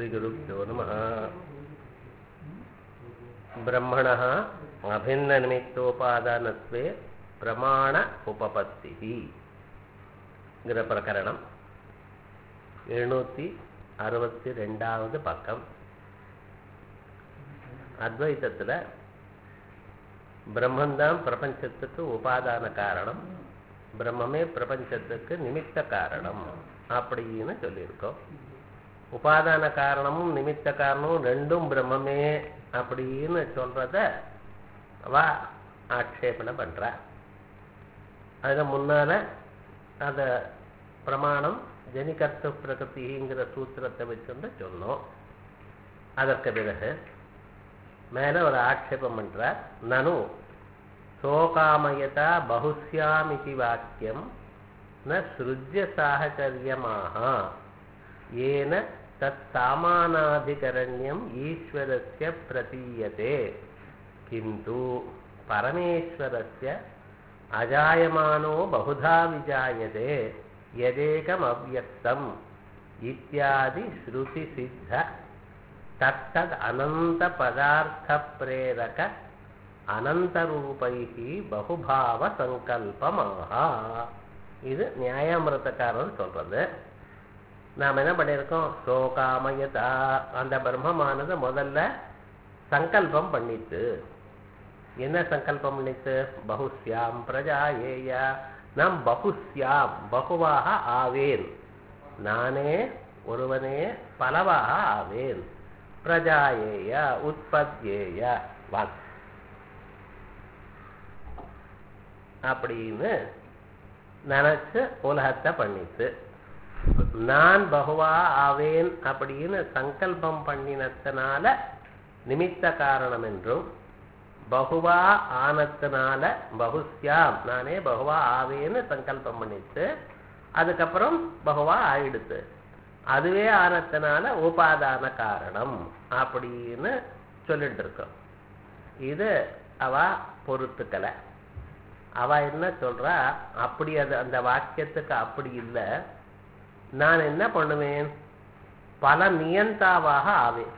श्रीगुरुभ्यो नमः ब्रह्मणः अभिन्ननिमित्तोपादानत्वे प्रमाण उपपत्तिः ங்கிற பிரகரணம் எழுநூற்றி அறுபத்தி ரெண்டாவது பக்கம் அத்வைத்தத்தில் பிரம்மந்தான் பிரபஞ்சத்துக்கு உபாதான காரணம் பிரம்மமே பிரபஞ்சத்துக்கு நிமித்த காரணம் அப்படின்னு சொல்லியிருக்கோம் உபாதான காரணமும் நிமித்த காரணமும் ரெண்டும் பிரம்மமே அப்படின்னு சொல்றத அவ ஆட்சேபனை பண்ற அதுல முன்னால அந்த பிரமாணம் ஜனிகர்த்த பிரகதிங்கிற சூத்திரத்தை வச்சுருந்து சொன்னோம் அதற்கு பிறகு மேல ஒரு ஆட்சேபம் பண்றார் நனு சோகாமயதா பகுஸ்யாமிதி வாக்கியம் ந சிருஜ்ய சாகச்சரியமாக ஏன தத் சாமானாதிகரண்யம் ஈஸ்வரஸ்ய பிரதீயதே கிந்து பரமேஸ்வரஸ்ய அஜாயமானோ பகுதா விஜாயதே யதேகம் அவ்வக்தம் இத்தியாதி ஸ்ருதி சித்த தத்தத் அனந்த பதார்த்த பிரேரக அனந்தரூபைகி பகுபாவ சங்கல்பமாக இது நியாயாமிரதக்காரர் சொல்றது நாம் என்ன பண்ணியிருக்கோம் சோகாமயதா அந்த பிரம்மமானது முதல்ல சங்கல்பம் பண்ணித்து என்ன சங்கல்பம் பண்ணித்து பகுஸ்யாம் பிரஜா ஏயா நாம் பகுஸ்யாம் பகுவாக ஆவேன் நானே ஒருவனே பலவாக ஆவேன் பிரஜாயேய உற்பத்தியேய வாக் அப்படின்னு நினைச்சு உலகத்தை பண்ணித்து நான் பகுவா ஆவேன் அப்படின்னு சங்கல்பம் பண்ணினத்தினால நிமித்த காரணம் என்றும் பகுவா ஆனத்தினால பகுஸ்யாம் நானே பகுவா ஆவேன்னு சங்கல்பம் பண்ணிட்டு அதுக்கப்புறம் பகுவா ஆயிடுத்து அதுவே ஆனத்தினால உபாதான காரணம் அப்படின்னு சொல்லிட்டு இருக்கோம் இது அவ பொறுத்துக்கலை அவ என்ன சொல்றா அப்படி அது அந்த வாக்கியத்துக்கு அப்படி இல்லை நான் என்ன பண்ணுவேன் பல நியந்தாவாக ஆவேன்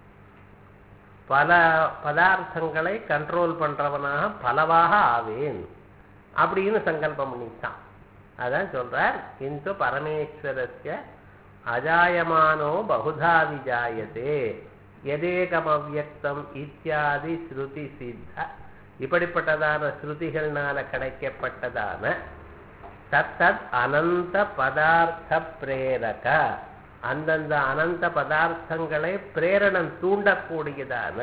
பல பதார்த்தங்களை கண்ட்ரோல் பண்றவனாக பலவாக ஆவேன் அப்படின்னு சங்கல்பம் பண்ணிட்டான் அதான் சொல்றார் கிந்து பரமேஸ்வரஸ்ய அஜாயமானோ பகுதா விஜாயதே எதேகமவியக்தம் இத்தியாதி ஸ்ருதி சித்த இப்படிப்பட்டதான ஸ்ருதிகள்னால கிடைக்கப்பட்டதான தத்தத் அனந்த பதார்த்த பிரேரக அந்தந்த அனந்த பதார்த்தங்களை பிரேரணம் தூண்டக்கூடியதான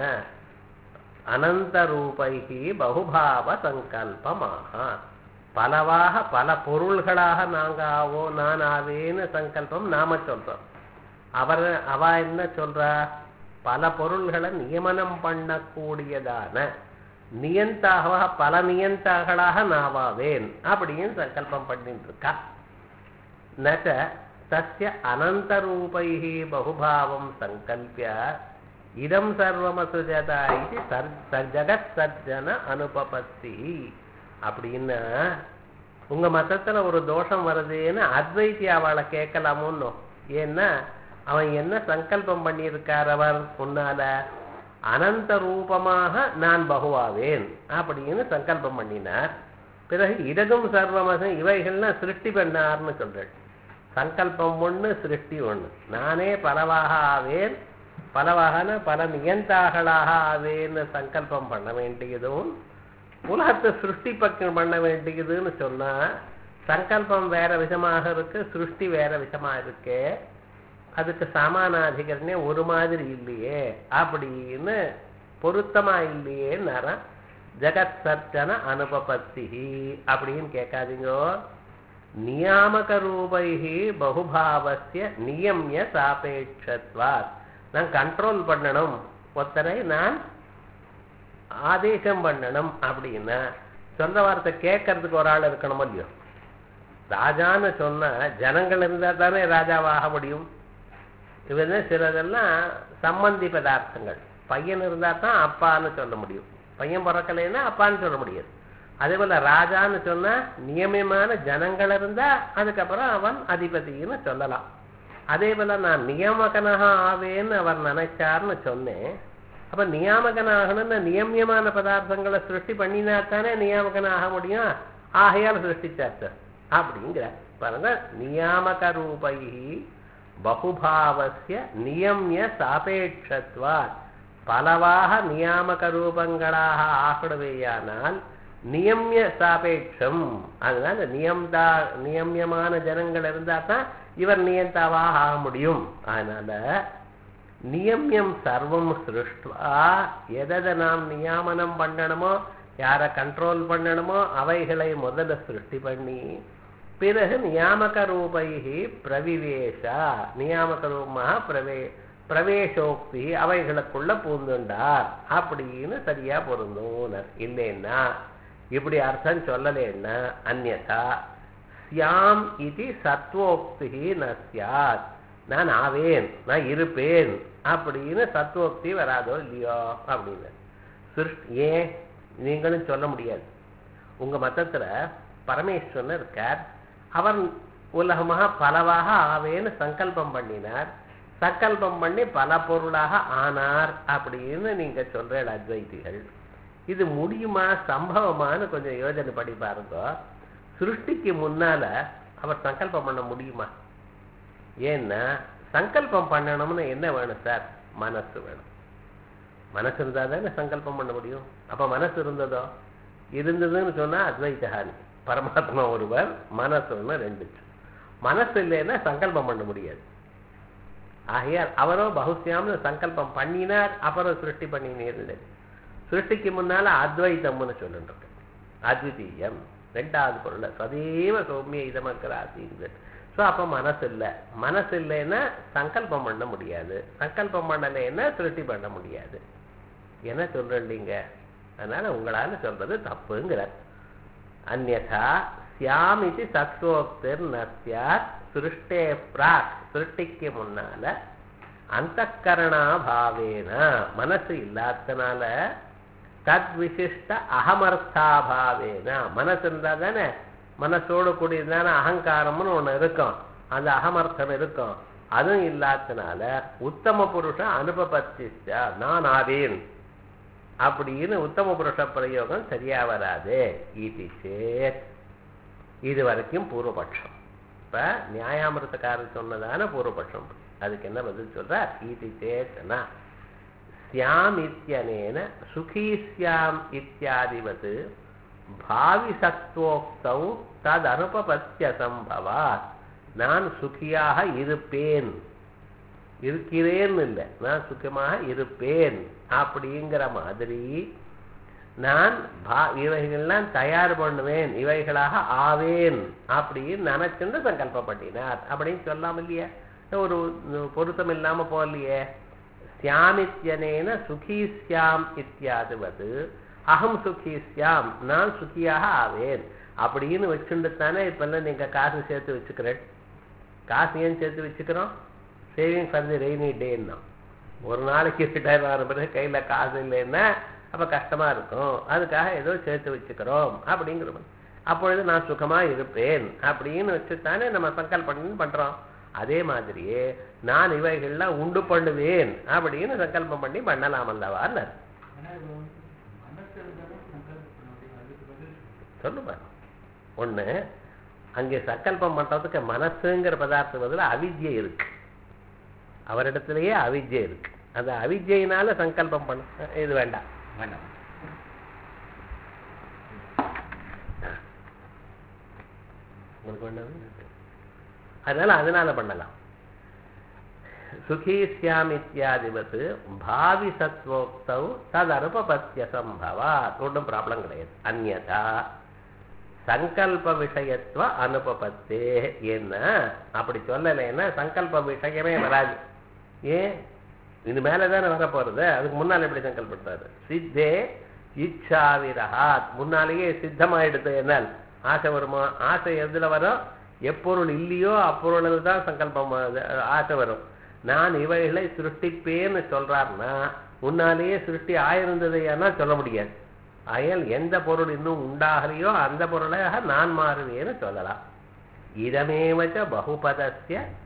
அனந்த ரூபைகி பகுபாவ சங்கல்பமாக பலவாக பல பொருள்களாக நாங்க ஆவோ நான் ஆவேன்னு சங்கல்பம் நாம சொல்றோம் அவர் அவ என்ன சொல்றா பல பொருள்களை நியமனம் பண்ணக்கூடியதான நியந்தாக பல நியந்தாகளாக நாவாவேன் அப்படின்னு சங்கல்பம் பண்ணிட்டு இருக்கா நச்ச தஸ்ய அனந்தரூபைः பகுபாவம் சங்கல்பிய இதம் சர்வமசுஜதா இது ஜகத் சர்ஜன அனுபபத்தி அப்படின்னா உங்க மதத்துல ஒரு தோஷம் வருதுன்னு அத்வைத்தி அவளை கேட்கலாமோன்னு ஏன்னா அவன் என்ன சங்கல்பம் பண்ணியிருக்கார் அவர் முன்னால அனந்த ரூபமாக நான் பகுவாவேன் அப்படின்னு சங்கல்பம் பண்ணினார் பிறகு இடகும் சர்வமசம் இவைகள்னா சிருஷ்டி பண்ணார்னு சொல்றேன் சங்கல்பம் ஒன்று சிருஷ்டி ஒன்று நானே பலவாக ஆவேன் பலவாகன பல நியந்தாகளாக ஆவேன்னு சங்கல்பம் பண்ண வேண்டியதும் உலகத்தை சிருஷ்டி பக்கம் பண்ண வேண்டியதுன்னு சொன்னா சங்கல்பம் வேற விதமாக இருக்கு சிருஷ்டி வேற விதமா இருக்கு அதுக்கு சாமானாதிகரனே ஒரு மாதிரி இல்லையே அப்படின்னு பொருத்தமா இல்லையேன்னு ஜெகத் சர்ஜன அனுபபத்தி அப்படின்னு கேட்காதீங்கோ நியாமக ரூபைகி பகுபாவசிய நியமிய சாபேட்சத்வாத் நான் கண்ட்ரோல் பண்ணணும் ஒருத்தரை நான் ஆதேசம் பண்ணணும் அப்படின்னா சொல்ற வார்த்தை கேட்கறதுக்கு ஒரு ஆள் இருக்கணும் இல்லையோ ராஜான்னு சொன்னா ஜனங்கள் இருந்தா தானே ராஜாவாக முடியும் இவங்க சிலதெல்லாம் சம்பந்தி பதார்த்தங்கள் பையன் இருந்தா தான் அப்பான்னு சொல்ல முடியும் பையன் பிறக்கலைன்னா அப்பான்னு சொல்ல முடியாது அதே போல ராஜான்னு சொன்னா நியமியமான ஜனங்கள் இருந்தா அதுக்கப்புறம் அவன் அதிபதின்னு சொல்லலாம் அதே போல நான் நியாமகனாக ஆவேன்னு அவர் நினைச்சார்னு சொன்னேன் அப்ப நியாமகனாகணும்னு நியமியமான பதார்த்தங்களை சிருஷ்டி பண்ணினா தானே நியாமகன் ஆக முடியும் ஆகையால் சிருஷ்டிச்சார் சார் அப்படிங்கிற பாருங்க நியாமக ரூபை பகுபாவசிய நியமிய சாபேட்சத்வாத் பலவாக நியாமக ரூபங்களாக ஆகிடுவேயானால் நியமிய சாபேட்சம் அதனால நியம்தா நியமியமான ஜனங்கள் இருந்தா தான் இவர் நியந்தாவாக ஆக முடியும் அதனால நியமியம் சர்வம் சிருஷ்டுவா எதை நாம் நியாமனம் பண்ணணுமோ யாரை கண்ட்ரோல் பண்ணணுமோ அவைகளை முதல்ல சிருஷ்டி பண்ணி பிறகு நியாமக ரூபைகி பிரவிவேஷா நியாமக ரூபமாக பிரவே பிரவேசோக்தி அவைகளுக்குள்ள பூந்துண்டார் அப்படின்னு சரியா பொருந்தும் இல்லைன்னா இப்படி அர்த்தம் சொல்லலைன்னா அந்நதா சியாம் இது சத்வோக்தி ந சியாத் நான் ஆவேன் நான் இருப்பேன் அப்படின்னு சத்வோக்தி வராதோ இல்லையோ அப்படின்னு சிருஷ்டி ஏன் நீங்களும் சொல்ல முடியாது உங்க மதத்துல பரமேஸ்வரன் இருக்கார் அவர் உலகமாக பலவாக ஆவேன்னு சங்கல்பம் பண்ணினார் சங்கல்பம் பண்ணி பல பொருளாக ஆனார் அப்படின்னு நீங்க சொல்ற அத்வைத்திகள் இது முடியுமா சம்பவமான்னு கொஞ்சம் யோஜனை பண்ணி பாருங்க சிருஷ்டிக்கு முன்னால அவர் சங்கல்பம் பண்ண முடியுமா ஏன்னா சங்கல்பம் பண்ணணும்னு என்ன வேணும் சார் மனசு வேணும் மனசு இருந்தா தானே சங்கல்பம் பண்ண முடியும் அப்ப மனசு இருந்ததோ இருந்ததுன்னு சொன்னா அத்வைத்தகானி பரமாத்மா ஒருவர் மனசு ஒன்று ரெண்டு மனசு இல்லைன்னா சங்கல்பம் பண்ண முடியாது ஆகையால் அவரோ பகுசியாம்னு சங்கல்பம் பண்ணினார் அப்புறம் சிருஷ்டி பண்ணினீர் சிருஷ்டிக்கு முன்னால அத்வைத்தம்னு சொல்லிட்டு அத்விதீயம் ரெண்டாவது பொருள் சதேவ சௌமிய இதமக்கராசிங்கிறது ஸோ அப்போ மனசு இல்லை மனசு இல்லைன்னா சங்கல்பம் பண்ண முடியாது சங்கல்பம் பண்ணலைன்னா சிருஷ்டி பண்ண முடியாது என்ன சொல்றீங்க அதனால உங்களால சொல்றது தப்புங்கிறார் அந்நதா சியாமிதி சத்வோக்தர் நஸ்யாத் சிருஷ்டே பிராக் சிருஷ்டிக்கு முன்னால அந்த பாவேன மனசு இல்லாதனால தத் விசிஷ்ட அகமர்த்தாபாவேன மனசு இருந்தா தானே மனசோடு கூடியதான அகங்காரம்னு ஒண்ணு இருக்கும் அந்த அகமர்த்தம் இருக்கும் அதுவும் இல்லாதனால உத்தம புருஷ அனுபபத்திச்சா நான் ஆவேன் அப்படின்னு உத்தம புருஷ பிரயோகம் சரியா வராது இது சேத் இது வரைக்கும் பூர்வபட்சம் இப்ப நியாயாமிரத்தக்காரர் சொன்னதான பூர்வபட்சம் அதுக்கு என்ன பதில் சொல்றார் இது சேத்னா சியாம் இத்தியனேன சுகி சியாம் இத்தியாதிவத் பாவி சத்துவோக்தௌ தது அனுபபத்திய சம்பவாத் நான் சுகியாக இருப்பேன் இருக்கிறேன் இல்லை நான் சுகமாக இருப்பேன் அப்படிங்கிற மாதிரி நான் பா இவைகள்லாம் தயார் பண்ணுவேன் இவைகளாக ஆவேன் அப்படின்னு நினைச்சுட்டு சங்கல்பப்பட்டினார் அப்படின்னு சொல்லாம இல்லையே ஒரு பொருத்தம் இல்லாம போகலையே சியாமித்யனேன சுகி சியாம் இத்தியாதுவது அகம் சுகி சியாம் நான் சுகியாக ஆவேன் அப்படின்னு வச்சுட்டு தானே இப்பெல்லாம் நீங்க காசு சேர்த்து வச்சுக்கிறேன் காசு ஏன் சேர்த்து வச்சுக்கிறோம் சேவிங் ஃபார் தி ரெய்னி டேன்னா ஒரு நாளைக்கு ரிட்டையர் ஆகிற பிறகு கையில காசு இல்லைன்னா அப்ப கஷ்டமா இருக்கும் அதுக்காக ஏதோ சேர்த்து வச்சுக்கிறோம் அப்படிங்கிற அப்பொழுது நான் சுகமா இருப்பேன் அப்படின்னு வச்சுத்தானே நம்ம சங்கல்பம் பண்றோம் அதே மாதிரியே நான் இவைகள்லாம் உண்டு பண்ணுவேன் அப்படின்னு சங்கல்பம் பண்ணி பண்ணலாம் அல்லவான்னு சொல்லுமா ஒண்ணு அங்கே சங்கல்பம் பண்றதுக்கு மனசுங்கிற பதார்த்தம் பதில் அவித்யை இருக்கு அவரிடத்திலேயே அவித்யை இருக்கு அந்த அவித்யினால சங்கல்பம் பண்ண இது வேண்டாம் வேண்டாம் உங்களுக்கு வேண்டாம் அதனால அதனால பண்ணலாம் சுகி சியாம் இத்தியாதிவத் பாவி சத்வோக்தௌ தது அனுபபத்திய சம்பவா ஒன்றும் ப்ராப்ளம் கிடையாது அந்நதா சங்கல்ப விஷயத்துவ அனுபபத்தே என்ன அப்படி சொல்லலைன்னா சங்கல்ப விஷயமே வராது ஏன் இது மேலே தானே வரப்போறது அதுக்கு முன்னால் எப்படி சங்கல்பட்டாரு சித்தே இச்சாவிரஹாத் முன்னாலேயே சித்தமாயிடுது என்னால் ஆசை வருமா ஆசை எதுல வரும் எப்பொருள் இல்லையோ அப்பொருளில் தான் சங்கல்பம் அது, ஆசை வரும் நான் இவைகளை சிருஷ்டிப்பேன்னு சொல்றாருன்னா முன்னாலேயே சிருஷ்டி ஆயிருந்ததையானா சொல்ல முடியாது ஆகையால் எந்த பொருள் இன்னும் உண்டாகலையோ அந்த பொருளாக நான் மாறுவேன்னு சொல்லலாம் இதமேவச்ச பகுபதஸ்ய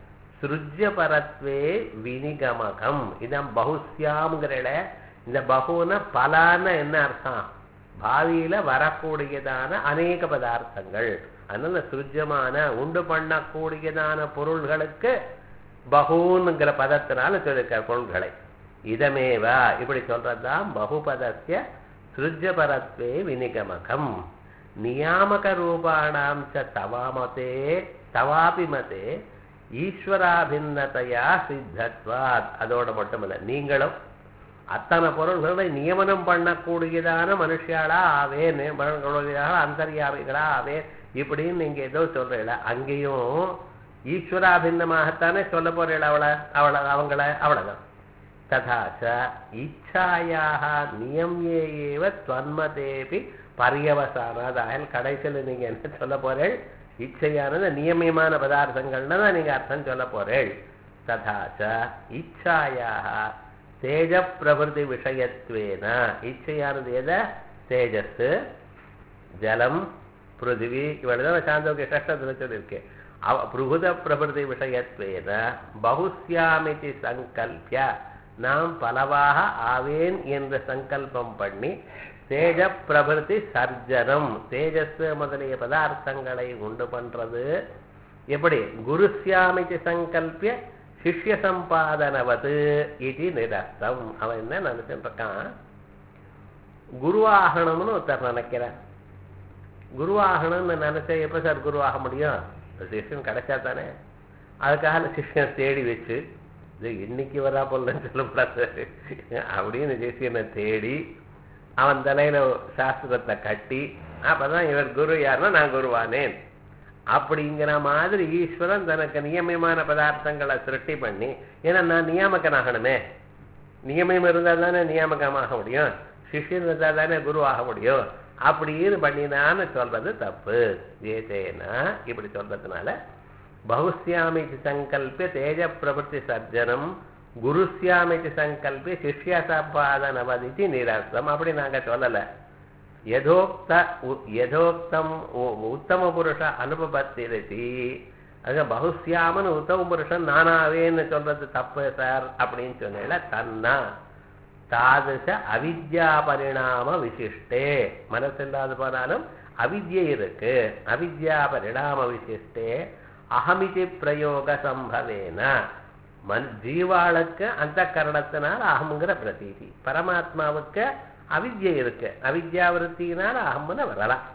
சிருஜ்ய பரத்வே வினிகமகம் இதான் பகுஸ்யாம்ங்கிறல இந்த பகுன பலான என்ன அர்த்தம் பாவியில வரக்கூடியதான அநேக பதார்த்தங்கள் அதனால சிருஜ்யமான உண்டு பண்ணக்கூடியதான பொருள்களுக்கு பகூன்ங்கிற பதத்தினால சொல்லிருக்க பொருள்களை இதமேவா இப்படி சொல்றதுதான் பகுபதஸ்ய சிருஜ்யபரத்வே வினிகமகம் நியாமக ரூபாணாம் ச தவாமதே தவாபி மதே ஈஸ்வராபின்னதையா சித்தத்வாத் அதோட மட்டுமல்ல நீங்களும் அத்தனை பொருள்களை நியமனம் பண்ணக்கூடியதான மனுஷியாளா ஆவே நியமனக்கூடியதாக அந்தர்யாமிகளா ஆவே இப்படின்னு நீங்க ஏதோ சொல்றீங்களா அங்கேயும் ஈஸ்வராபின்னமாகத்தானே சொல்ல போறீங்களா அவளை அவளை அவங்கள அவ்வளவுதான் ததாச்ச இச்சாயாக நியமியே ஏவ துவன்மதேபி பரியவசானாத் ஆயல் கடைசியில் நீங்க என்ன சொல்ல போறேள் இச்சையானது நியமியமான பதார்த்தங்கள்னு தான் நீங்க அர்த்தம் சொல்ல போறேள் ததாச்ச இச்சாயாக தேஜ பிரபிருதி விஷயத்வேன இச்சையானது எதை தேஜஸ் ஜலம் பிருத்திவி இவ்வளவுதான் சாந்தோக்கிய கஷ்டத்தில் சொல்லியிருக்கேன் அவ பிரபுத பிரபிருதி விஷயத்வேன பகுஸ்யாமிதி சங்கல்பிய நாம் பலவாக ஆவேன் என்று சங்கல்பம் பண்ணி தேஜ பிரபிருதி சர்ஜனம் தேஜஸ் முதலிய பதார்த்தங்களை உண்டு பண்றது எப்படி குருஸ்யாமிதி சங்கல்பிய சிஷ்ய சம்பாதனவது இது நிரஸ்தம் அவன் என்ன நினைச்சுட்டு இருக்கான் குருவாகணும்னு ஒருத்தர் நினைக்கிறான் குருவாகணும்னு நினைச்சா எப்ப சார் குருவாக முடியும் சிஷ்யன் கிடைச்சா தானே அதுக்காக சிஷ்யன் தேடி வச்சு இது இன்னைக்கு வரா போலன்னு சொல்லக்கூடாது அப்படின்னு சிஷியனை தேடி அவன் தலையில சாஸ்திரத்தை கட்டி அப்பதான் இவர் குரு யாருன்னா நான் குருவானேன் அப்படிங்கிற மாதிரி ஈஸ்வரன் தனக்கு நியமமான பதார்த்தங்களை சிருஷ்டி பண்ணி ஏன்னா நான் நியாமகனாகணுமே நியமம் இருந்தால் தானே நியாமகமாக முடியும் சிஷ்யன் இருந்தால் தானே குரு ஆக முடியும் அப்படின்னு பண்ணினான்னு சொல்றது தப்பு ஏதேனா இப்படி சொல்றதுனால பகுஸ்யாமிதி சங்கல்ப தேஜ பிரபுத்தி சர்ஜனம் குருஸ்யாமிதி சங்கல்ப சிஷ்ய சம்பாதனவதித்தி நிரஸ்தம் அப்படி நாங்க சொல்லலை யதோக்த யதோக்தம் உத்தம புருஷ அனுபவத்திருத்தி அது பகுஸ்யாமன் உத்தம புருஷன் நானாவேன்னு சொல்றது தப்பு சார் அப்படின்னு சொன்னேன்ல தன்னா தாதச அவித்யா பரிணாம விசிஷ்டே மனசு இல்லாத போனாலும் அவித்யை இருக்கு அவித்யா பரிணாம விசிஷ்டே அகமிதி பிரயோக சம்பவேன மன் ஜீவாளுக்கு அந்த கரணத்தினால் அகம்ங்கிற பிரதீதி பரமாத்மாவுக்கு அவித்யை இருக்கு அவித்யாவிருத்தினால அகம்னு வரலாம்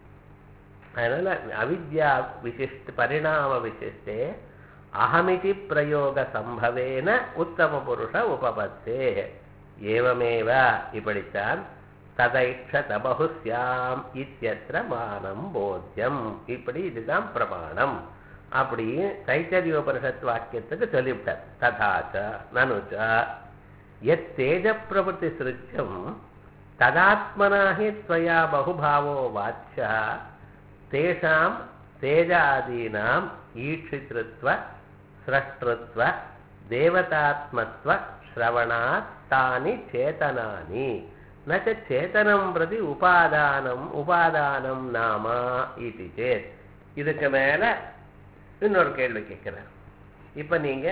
அதனால அவித்யா விசிஷ்ட பரிணாம விசிஷ்டே அகமிதி பிரயோக சம்பவேன உத்தம புருஷ உபபத்தே ஏவமேவ இப்படித்தான் ததைக்ஷத பகுஸ்யாம் இத்தியத்திர மானம் போத்தியம் இப்படி இதுதான் பிரமாணம் அப்படி தைத்தரியோபனிஷத் வாக்கியத்துக்கு சொல்லிவிட்டார் ததாச்ச நனுச்ச எத் தேஜ பிரபுத்தி சிருச்சம் ததாத்மனாகி त्वया बहुभावो वाच्यः तेषां तेजादीनाम् ईक्षितृत्व स्रष्टृत्व देवतात्मत्व श्रवणात् तानि चेतनानि न च चेतनं प्रति उपादानम् उपादानं नाम इति चेत् இதுக்கு மேல இன்னொரு கேள்வி கேட்கிறேன் இப்ப நீங்க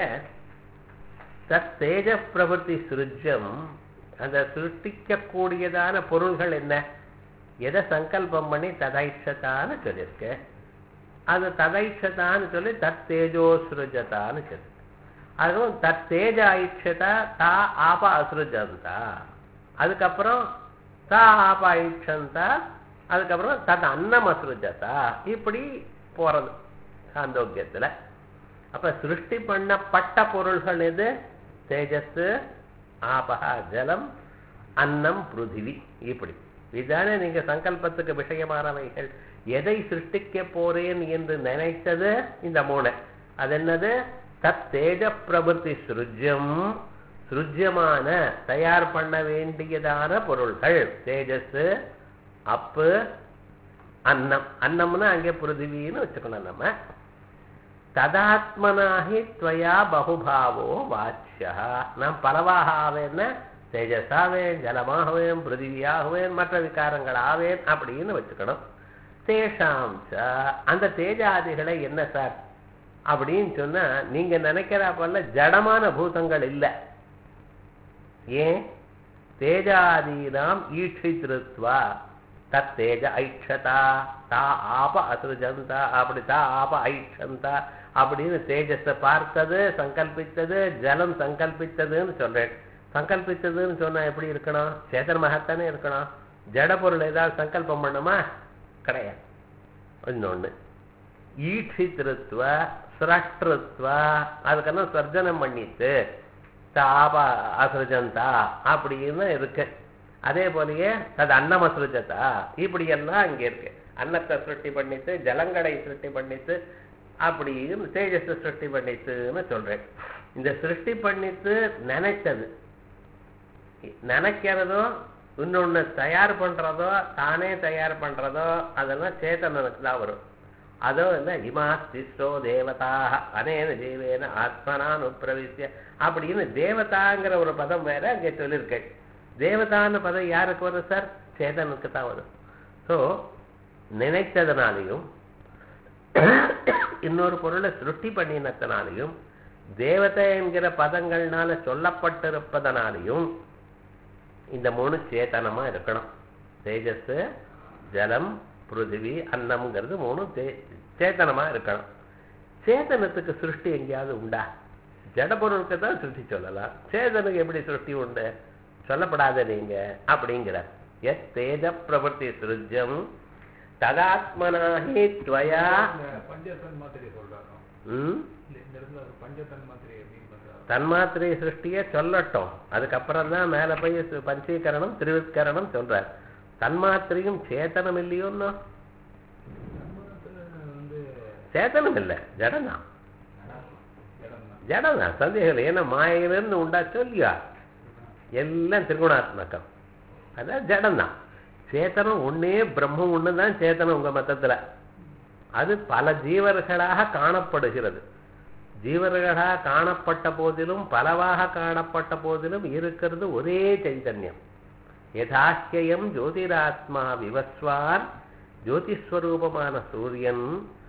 தத் தேஜ பிரபுத்தி சிருஜம் அந்த சிருஷ்டிக்கக்கூடியதான பொருள்கள் என்ன எதை சங்கல்பம் பண்ணி ததைஷத்தான்னு சொல்லியிருக்கு அது ததைஷத்தான்னு சொல்லி தத் தேஜோ சிருஜதான்னு சொல்லி அதுவும் தத் தேஜ ஐட்சதா தா ஆப அசுருஜந்தா அதுக்கப்புறம் தா ஆப ஐட்சந்தா அதுக்கப்புறம் தத் அன்னம் அசுருஜதா இப்படி போறது சாந்தோக்கியத்துல அப்ப சிருஷ்டி பண்ணப்பட்ட பொருள்கள் எது தேஜஸ் ஆபகா ஜலம் அன்னம் பிருத்திவி இப்படி இதுதானே நீங்க சங்கல்பத்துக்கு விஷயமானவைகள் எதை சிருஷ்டிக்க போறேன் என்று நினைத்தது இந்த மூணு அது என்னது தத் தேஜ பிரபுத்தி சிருஜ்யம் சிருஜ்யமான தயார் பண்ண வேண்டியதான பொருள்கள் தேஜஸ் அப்பு அன்னம் அன்னம்னா அங்கே பிருத்திவின்னு வச்சுக்கணும் நம்ம ததாத்மனாகி துவயா பகுபாவோ வாச்சியா நான் பலவாக ஆவேன் தேஜஸாவேன் ஜலமாகவேன் பிருத்திவியாகவேன் மற்ற விகாரங்கள் ஆவேன் அப்படின்னு வச்சுக்கணும் தேஷாம் ச அந்த தேஜாதிகளை என்ன சார் அப்படின்னு சொன்னா நீங்க நினைக்கிறாப்பல்ல ஜடமான பூதங்கள் இல்லை ஏன் தேஜாதீனாம் ஈட்சித்ருத்வா தத் தேஜ ஐட்சதா தா ஆப அசுஜந்தா அப்படி தா ஆப ஐட்சந்தா அப்படின்னு தேஜஸை பார்த்தது சங்கல்பித்தது ஜலம் சங்கல்பித்ததுன்னு சொல்றேன் சங்கல்பித்ததுன்னு சொன்னா எப்படி இருக்கணும் சேதனமாகத்தானே இருக்கணும் ஜட பொருள் ஏதாவது சங்கல்பம் பண்ணுமா கிடையாது இன்னொன்று ஈட்சித்திருத்துவ சிரஷ்டிருத்வ அதுக்கெல்லாம் சர்ஜனம் பண்ணிட்டு தாப அசுரஜந்தா அப்படின்னு இருக்கு அதே போலயே அது அன்னமசுரஜதா இப்படி எல்லாம் இங்க இருக்கு அன்னத்தை சிருஷ்டி பண்ணிட்டு ஜலங்களை சிருஷ்டி பண்ணிட்டு அப்படின்னு தேஜஸை சிருஷ்டி பண்ணிட்டுன்னு சொல்றேன் இந்த சிருஷ்டி பண்ணிட்டு நினைச்சது நினைக்கிறதோ இன்னொன்னு தயார் பண்றதோ தானே தயார் பண்றதோ அதெல்லாம் சேத்தனனுக்கு தான் வரும் அதோ இல்லை இமாஸ்திஸ்ரோ தேவதாக அனேன ஜீவேன ஆத்மனான் உப்பிரவிசிய அப்படின்னு தேவதாங்கிற ஒரு பதம் வேற அங்கே சொல்லியிருக்கேன் தேவதான்னு பதம் யாருக்கு வரும் சார் சேதனுக்கு தான் வரும் ஸோ நினைத்ததுனாலையும் இன்னொரு பொருளை சிருஷ்டி பண்ணினத்தினாலையும் தேவதை என்கிற பதங்கள்னால சொல்லப்பட்டிருப்பதனாலையும் இந்த மூணு சேத்தனமா இருக்கணும் தேஜஸ் ஜலம் பிருத்திவி அன்னம்ங்கிறது மூணு தே சேத்தனமா இருக்கணும் சேதனத்துக்கு சிருஷ்டி எங்கேயாவது உண்டா ஜடபொருளுக்கு தான் சிருஷ்டி சொல்லலாம் சேதனுக்கு எப்படி சிருஷ்டி உண்டு சொல்லப்படாத நீங்க அப்படிங்கிற எத் தேஜ பிரவர்த்தி சிருஜம் ததாத்மனாஹி துவயா பஞ்சதன் மாத்திரை சொல்றாங்க ம் இந்த இடத்துல ஒரு பஞ்சதன் மாத்திரை அப்படின்னு பண்றாங்க தன்மாத்திரை சிருஷ்டியை சொல்லட்டும் அதுக்கப்புறம் தான் மேலே போய் சு- பஞ்சீகரணம் திருவித்கரணம் சொல்றார் தன்மாத்திரையும் சேத்தனம் இல்லையோன்னு தன்மாத்திரை வந்து சேத்தனம் இல்லை ஜடம்தான் இடம் தான் ஜடம்தான் சந்தேகம் இல்லை ஏன்னா மாயிலிருந்து உண்டா சொல்லியா எல்லாம் திருகுணாத்மகம் அதான் ஜடம்தான் சேத்தனம் ஒண்ணே பிரம்மம் ஒன்று தான் சேத்தனம் உங்க மத்தத்துல அது பல ஜீவர்களாக காணப்படுகிறது ஜீவர்களாக காணப்பட்ட போதிலும் பலவாக காணப்பட்ட போதிலும் இருக்கிறது ஒரே சைத்தன்யம் யதாக்கியம் ஜோதிராத்மா விவஸ்வான் ஜோதிஸ்வரூபமான சூரியன்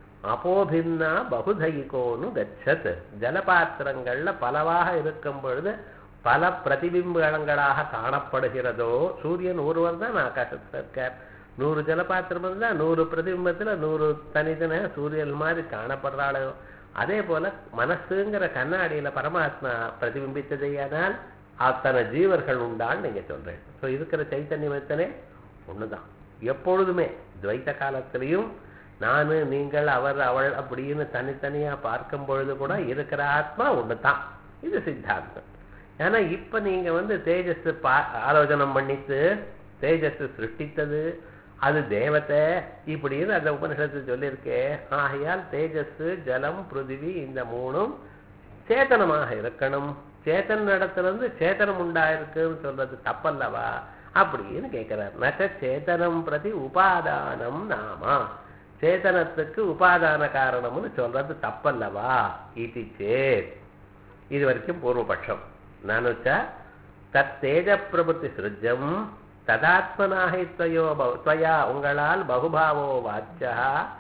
அபோபின்னா பகுதைகோனு கச்சத் ஜலபாத்திரங்கள்ல பலவாக இருக்கும் பொழுது பல பிரதிபிம்பங்களாக காணப்படுகிறதோ சூரியன் ஒருவர் தான் ஆகாசத்தில் இருக்கார் நூறு ஜலபாத்திரம் இருந்தா நூறு பிரதிபிம்பத்துல நூறு தனித்தன சூரியன் மாதிரி காணப்படுறாளோ அதே போல மனசுங்கிற கண்ணாடியில பரமாத்மா பிரதிபிம்பித்ததையானால் அத்தனை ஜீவர்கள் உண்டான்னு நீங்க சொல்றேன் ஸோ இருக்கிற சைத்தன்யம் எத்தனை ஒண்ணுதான் எப்பொழுதுமே துவைத்த காலத்திலையும் நானு நீங்கள் அவர் அவள் அப்படின்னு தனித்தனியா பார்க்கும் பொழுது கூட இருக்கிற ஆத்மா ஒண்ணுதான் இது சித்தாந்தம் ஏன்னா இப்ப நீங்க வந்து தேஜஸ் பா ஆலோசனம் பண்ணிட்டு தேஜஸ் சிருஷ்டித்தது அது தேவத்தை இப்படின்னு அந்த உபனிஷத்து சொல்லியிருக்கே ஆகையால் தேஜஸ் ஜலம் பிருத்திவி இந்த மூணும் சேத்தனமாக இருக்கணும் சேத்தன் இடத்திலிருந்து சேத்தனம் உண்டாயிருக்குன்னு சொல்றது தப்பல்லவா அப்படின்னு கேட்கிறார் நச்ச சேத்தனம் பிரதி உபாதானம் நாமா சேத்தனத்துக்கு உபாதான காரணம்னு சொல்றது தப்பல்லவா இது சேத் இது வரைக்கும் பூர்வபட்சம் நானுச்ச தத் தேஜ பிரபுத்தி சிருஜம் ததாத்மனாகி துவயோ பவ- துவயா உங்களால் பகுபாவோ வாச்சா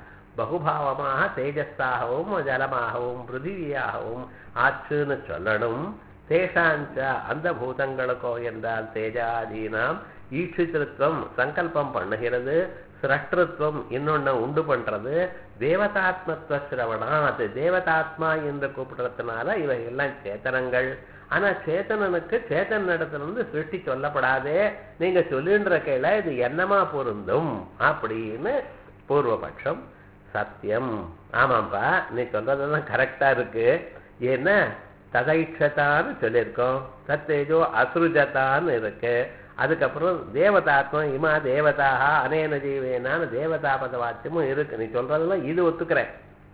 பகுபாவமாக தேஜஸாகவும் ஜலமாகவும் பிருத்திவியாகவும் ஆச்சுன்னு சொல்லணும் தேசாஞ்ச அந்த பூதங்களுக்கோ என்றால் தேஜாதீனாம் ஈட்சித்திருத்தம் சங்கல்பம் பண்ணுகிறது சிரஷ்டத்துவம் இன்னொன்னு உண்டு பண்றது தேவதாத்மத்துவ சிரவணாத் தேவதாத்மா என்று கூப்பிடுறதுனால இவை எல்லாம் சேத்தனங்கள் ஆனா சேத்தனனுக்கு சேத்தன் இடத்திலிருந்து சிருஷ்டி சொல்லப்படாதே நீங்க சொல்லின்ற கையில இது என்னமா பொருந்தும் அப்படின்னு பூர்வபட்சம் சத்தியம் ஆமாப்பா நீ சொல்றதெல்லாம் கரெக்டா இருக்கு ஏன்னா ததைட்சதான்னு சொல்லியிருக்கோம் தத்தேஜோ அசுருஜதான்னு இருக்கு அதுக்கப்புறம் தேவதாத்மம் இமா தேவதாக அனேன ஜீவேனான்னு தேவதாபத வாக்கியமும் இருக்கு நீ சொல்றதெல்லாம் இது ஒத்துக்கிறேன்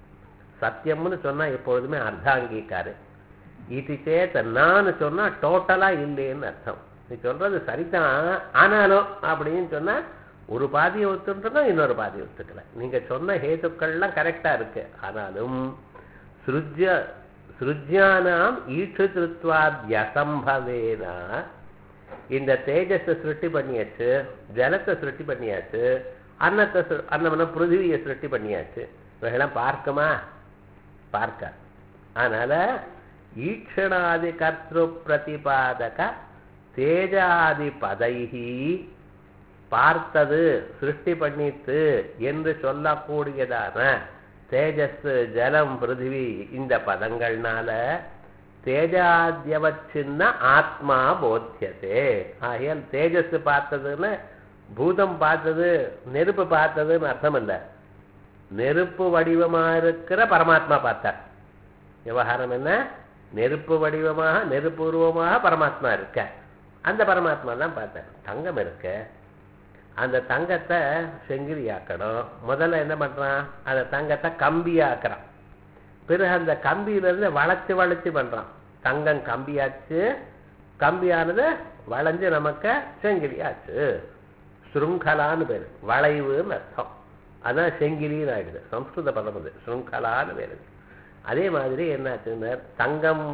சத்தியம்னு சொன்னா எப்பொழுதுமே அர்த்தாங்கீக்காரு இது சேத்த நான் சொன்னா டோட்டலா இல்லைன்னு அர்த்தம் நீ சொல்றது சரிதான் ஆனாலும் அப்படின்னு சொன்னா ஒரு பாதியை ஒத்துன்றா இன்னொரு பாதியை ஒத்துக்கல நீங்க சொன்ன ஹேத்துக்கள்லாம் கரெக்டா இருக்கு ஆனாலும் சிருஜ்ய சிருஜ்யானாம் ஈற்றுத்வாத்யசம்பவேனா இந்த தேஜஸை சிருஷ்டி பண்ணியாச்சு ஜலத்தை சிருஷ்டி பண்ணியாச்சு அன்னத்தை சிரு- அன்னம்னா பிருத்திவியை சிருஷ்டி பண்ணியாச்சு இவைகளாம் பார்க்குமா பார்க்க அதனால ஈக்ஷணாதி கர்த்திரு பிரதிபாதக தேஜாதி பதைகி பார்த்தது சிருஷ்டி பண்ணித்து என்று சொல்லக்கூடியதான தேஜஸ் ஜலம் பிருத்திவி இந்த பதங்கள்னால தேஜாத்யவச்சின்ன ஆத்மா போத்தியதே ஆகையால் தேஜஸ் பார்த்ததுன்னு பூதம் பார்த்தது நெருப்பு பார்த்ததுன்னு அர்த்தம் இல்லை நெருப்பு வடிவமா இருக்கிற பரமாத்மா பார்த்தார் விவகாரம் என்ன நெருப்பு வடிவமாக நெருப்பு உருவமாக பரமாத்மா இருக்க அந்த பரமாத்மா தான் பார்த்தேன் தங்கம் இருக்க அந்த தங்கத்தை செங்கிலியாக்கணும் முதல்ல என்ன பண்றான் அந்த தங்கத்தை கம்பியாக்குறான் பிறகு அந்த கம்பியிலிருந்து வளைச்சு வளைச்சு பண்றான் தங்கம் கம்பியாச்சு கம்பியானது வளைஞ்சு நமக்கு செங்கிலியாச்சு ஸ்ருங்கலான்னு பேரு வளைவுன்னு அர்த்தம் அதான் செங்கிலின்னு ஆயிடுது சம்ஸ்கிருத பதம் அது ஸ்ருங்கலான்னு பேரு அதே மாதிரி என்னாச்சுன்னா தங்கம்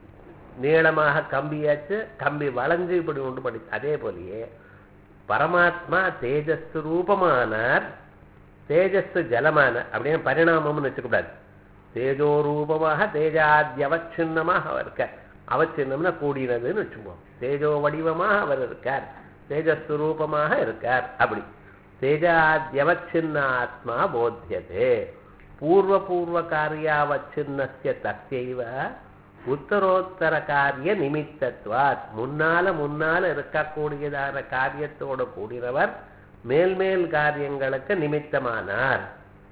நீளமாக கம்பியாச்சு கம்பி வளைஞ்சு இப்படி உண்டு படி அதே போலயே பரமாத்மா தேஜஸ் ரூபமானார் தேஜஸ் ஜலமான அப்படின்னு பரிணாமம்னு வச்சுக்கூடாது தேஜோ ரூபமாக தேஜாத்யவச்சின்னமாக அவர் இருக்கார் அவச்சின்னம்னா கூடினதுன்னு வச்சுக்குவோம் தேஜோ வடிவமாக அவர் இருக்கார் தேஜஸ் ரூபமாக இருக்கார் அப்படி தேஜாத்யவச்சின்ன ஆத்மா போத்தியதே பூர்வ பூர்வ காரியாவச்சின்னஸ்ய தஸ்யைவ உத்தரோத்தர காரிய நிமித்தத்வாத் முன்னால முன்னால இருக்கக்கூடியதான காரியத்தோடு கூடினவர் மேல்மேல் காரியங்களுக்கு நிமித்தமானார்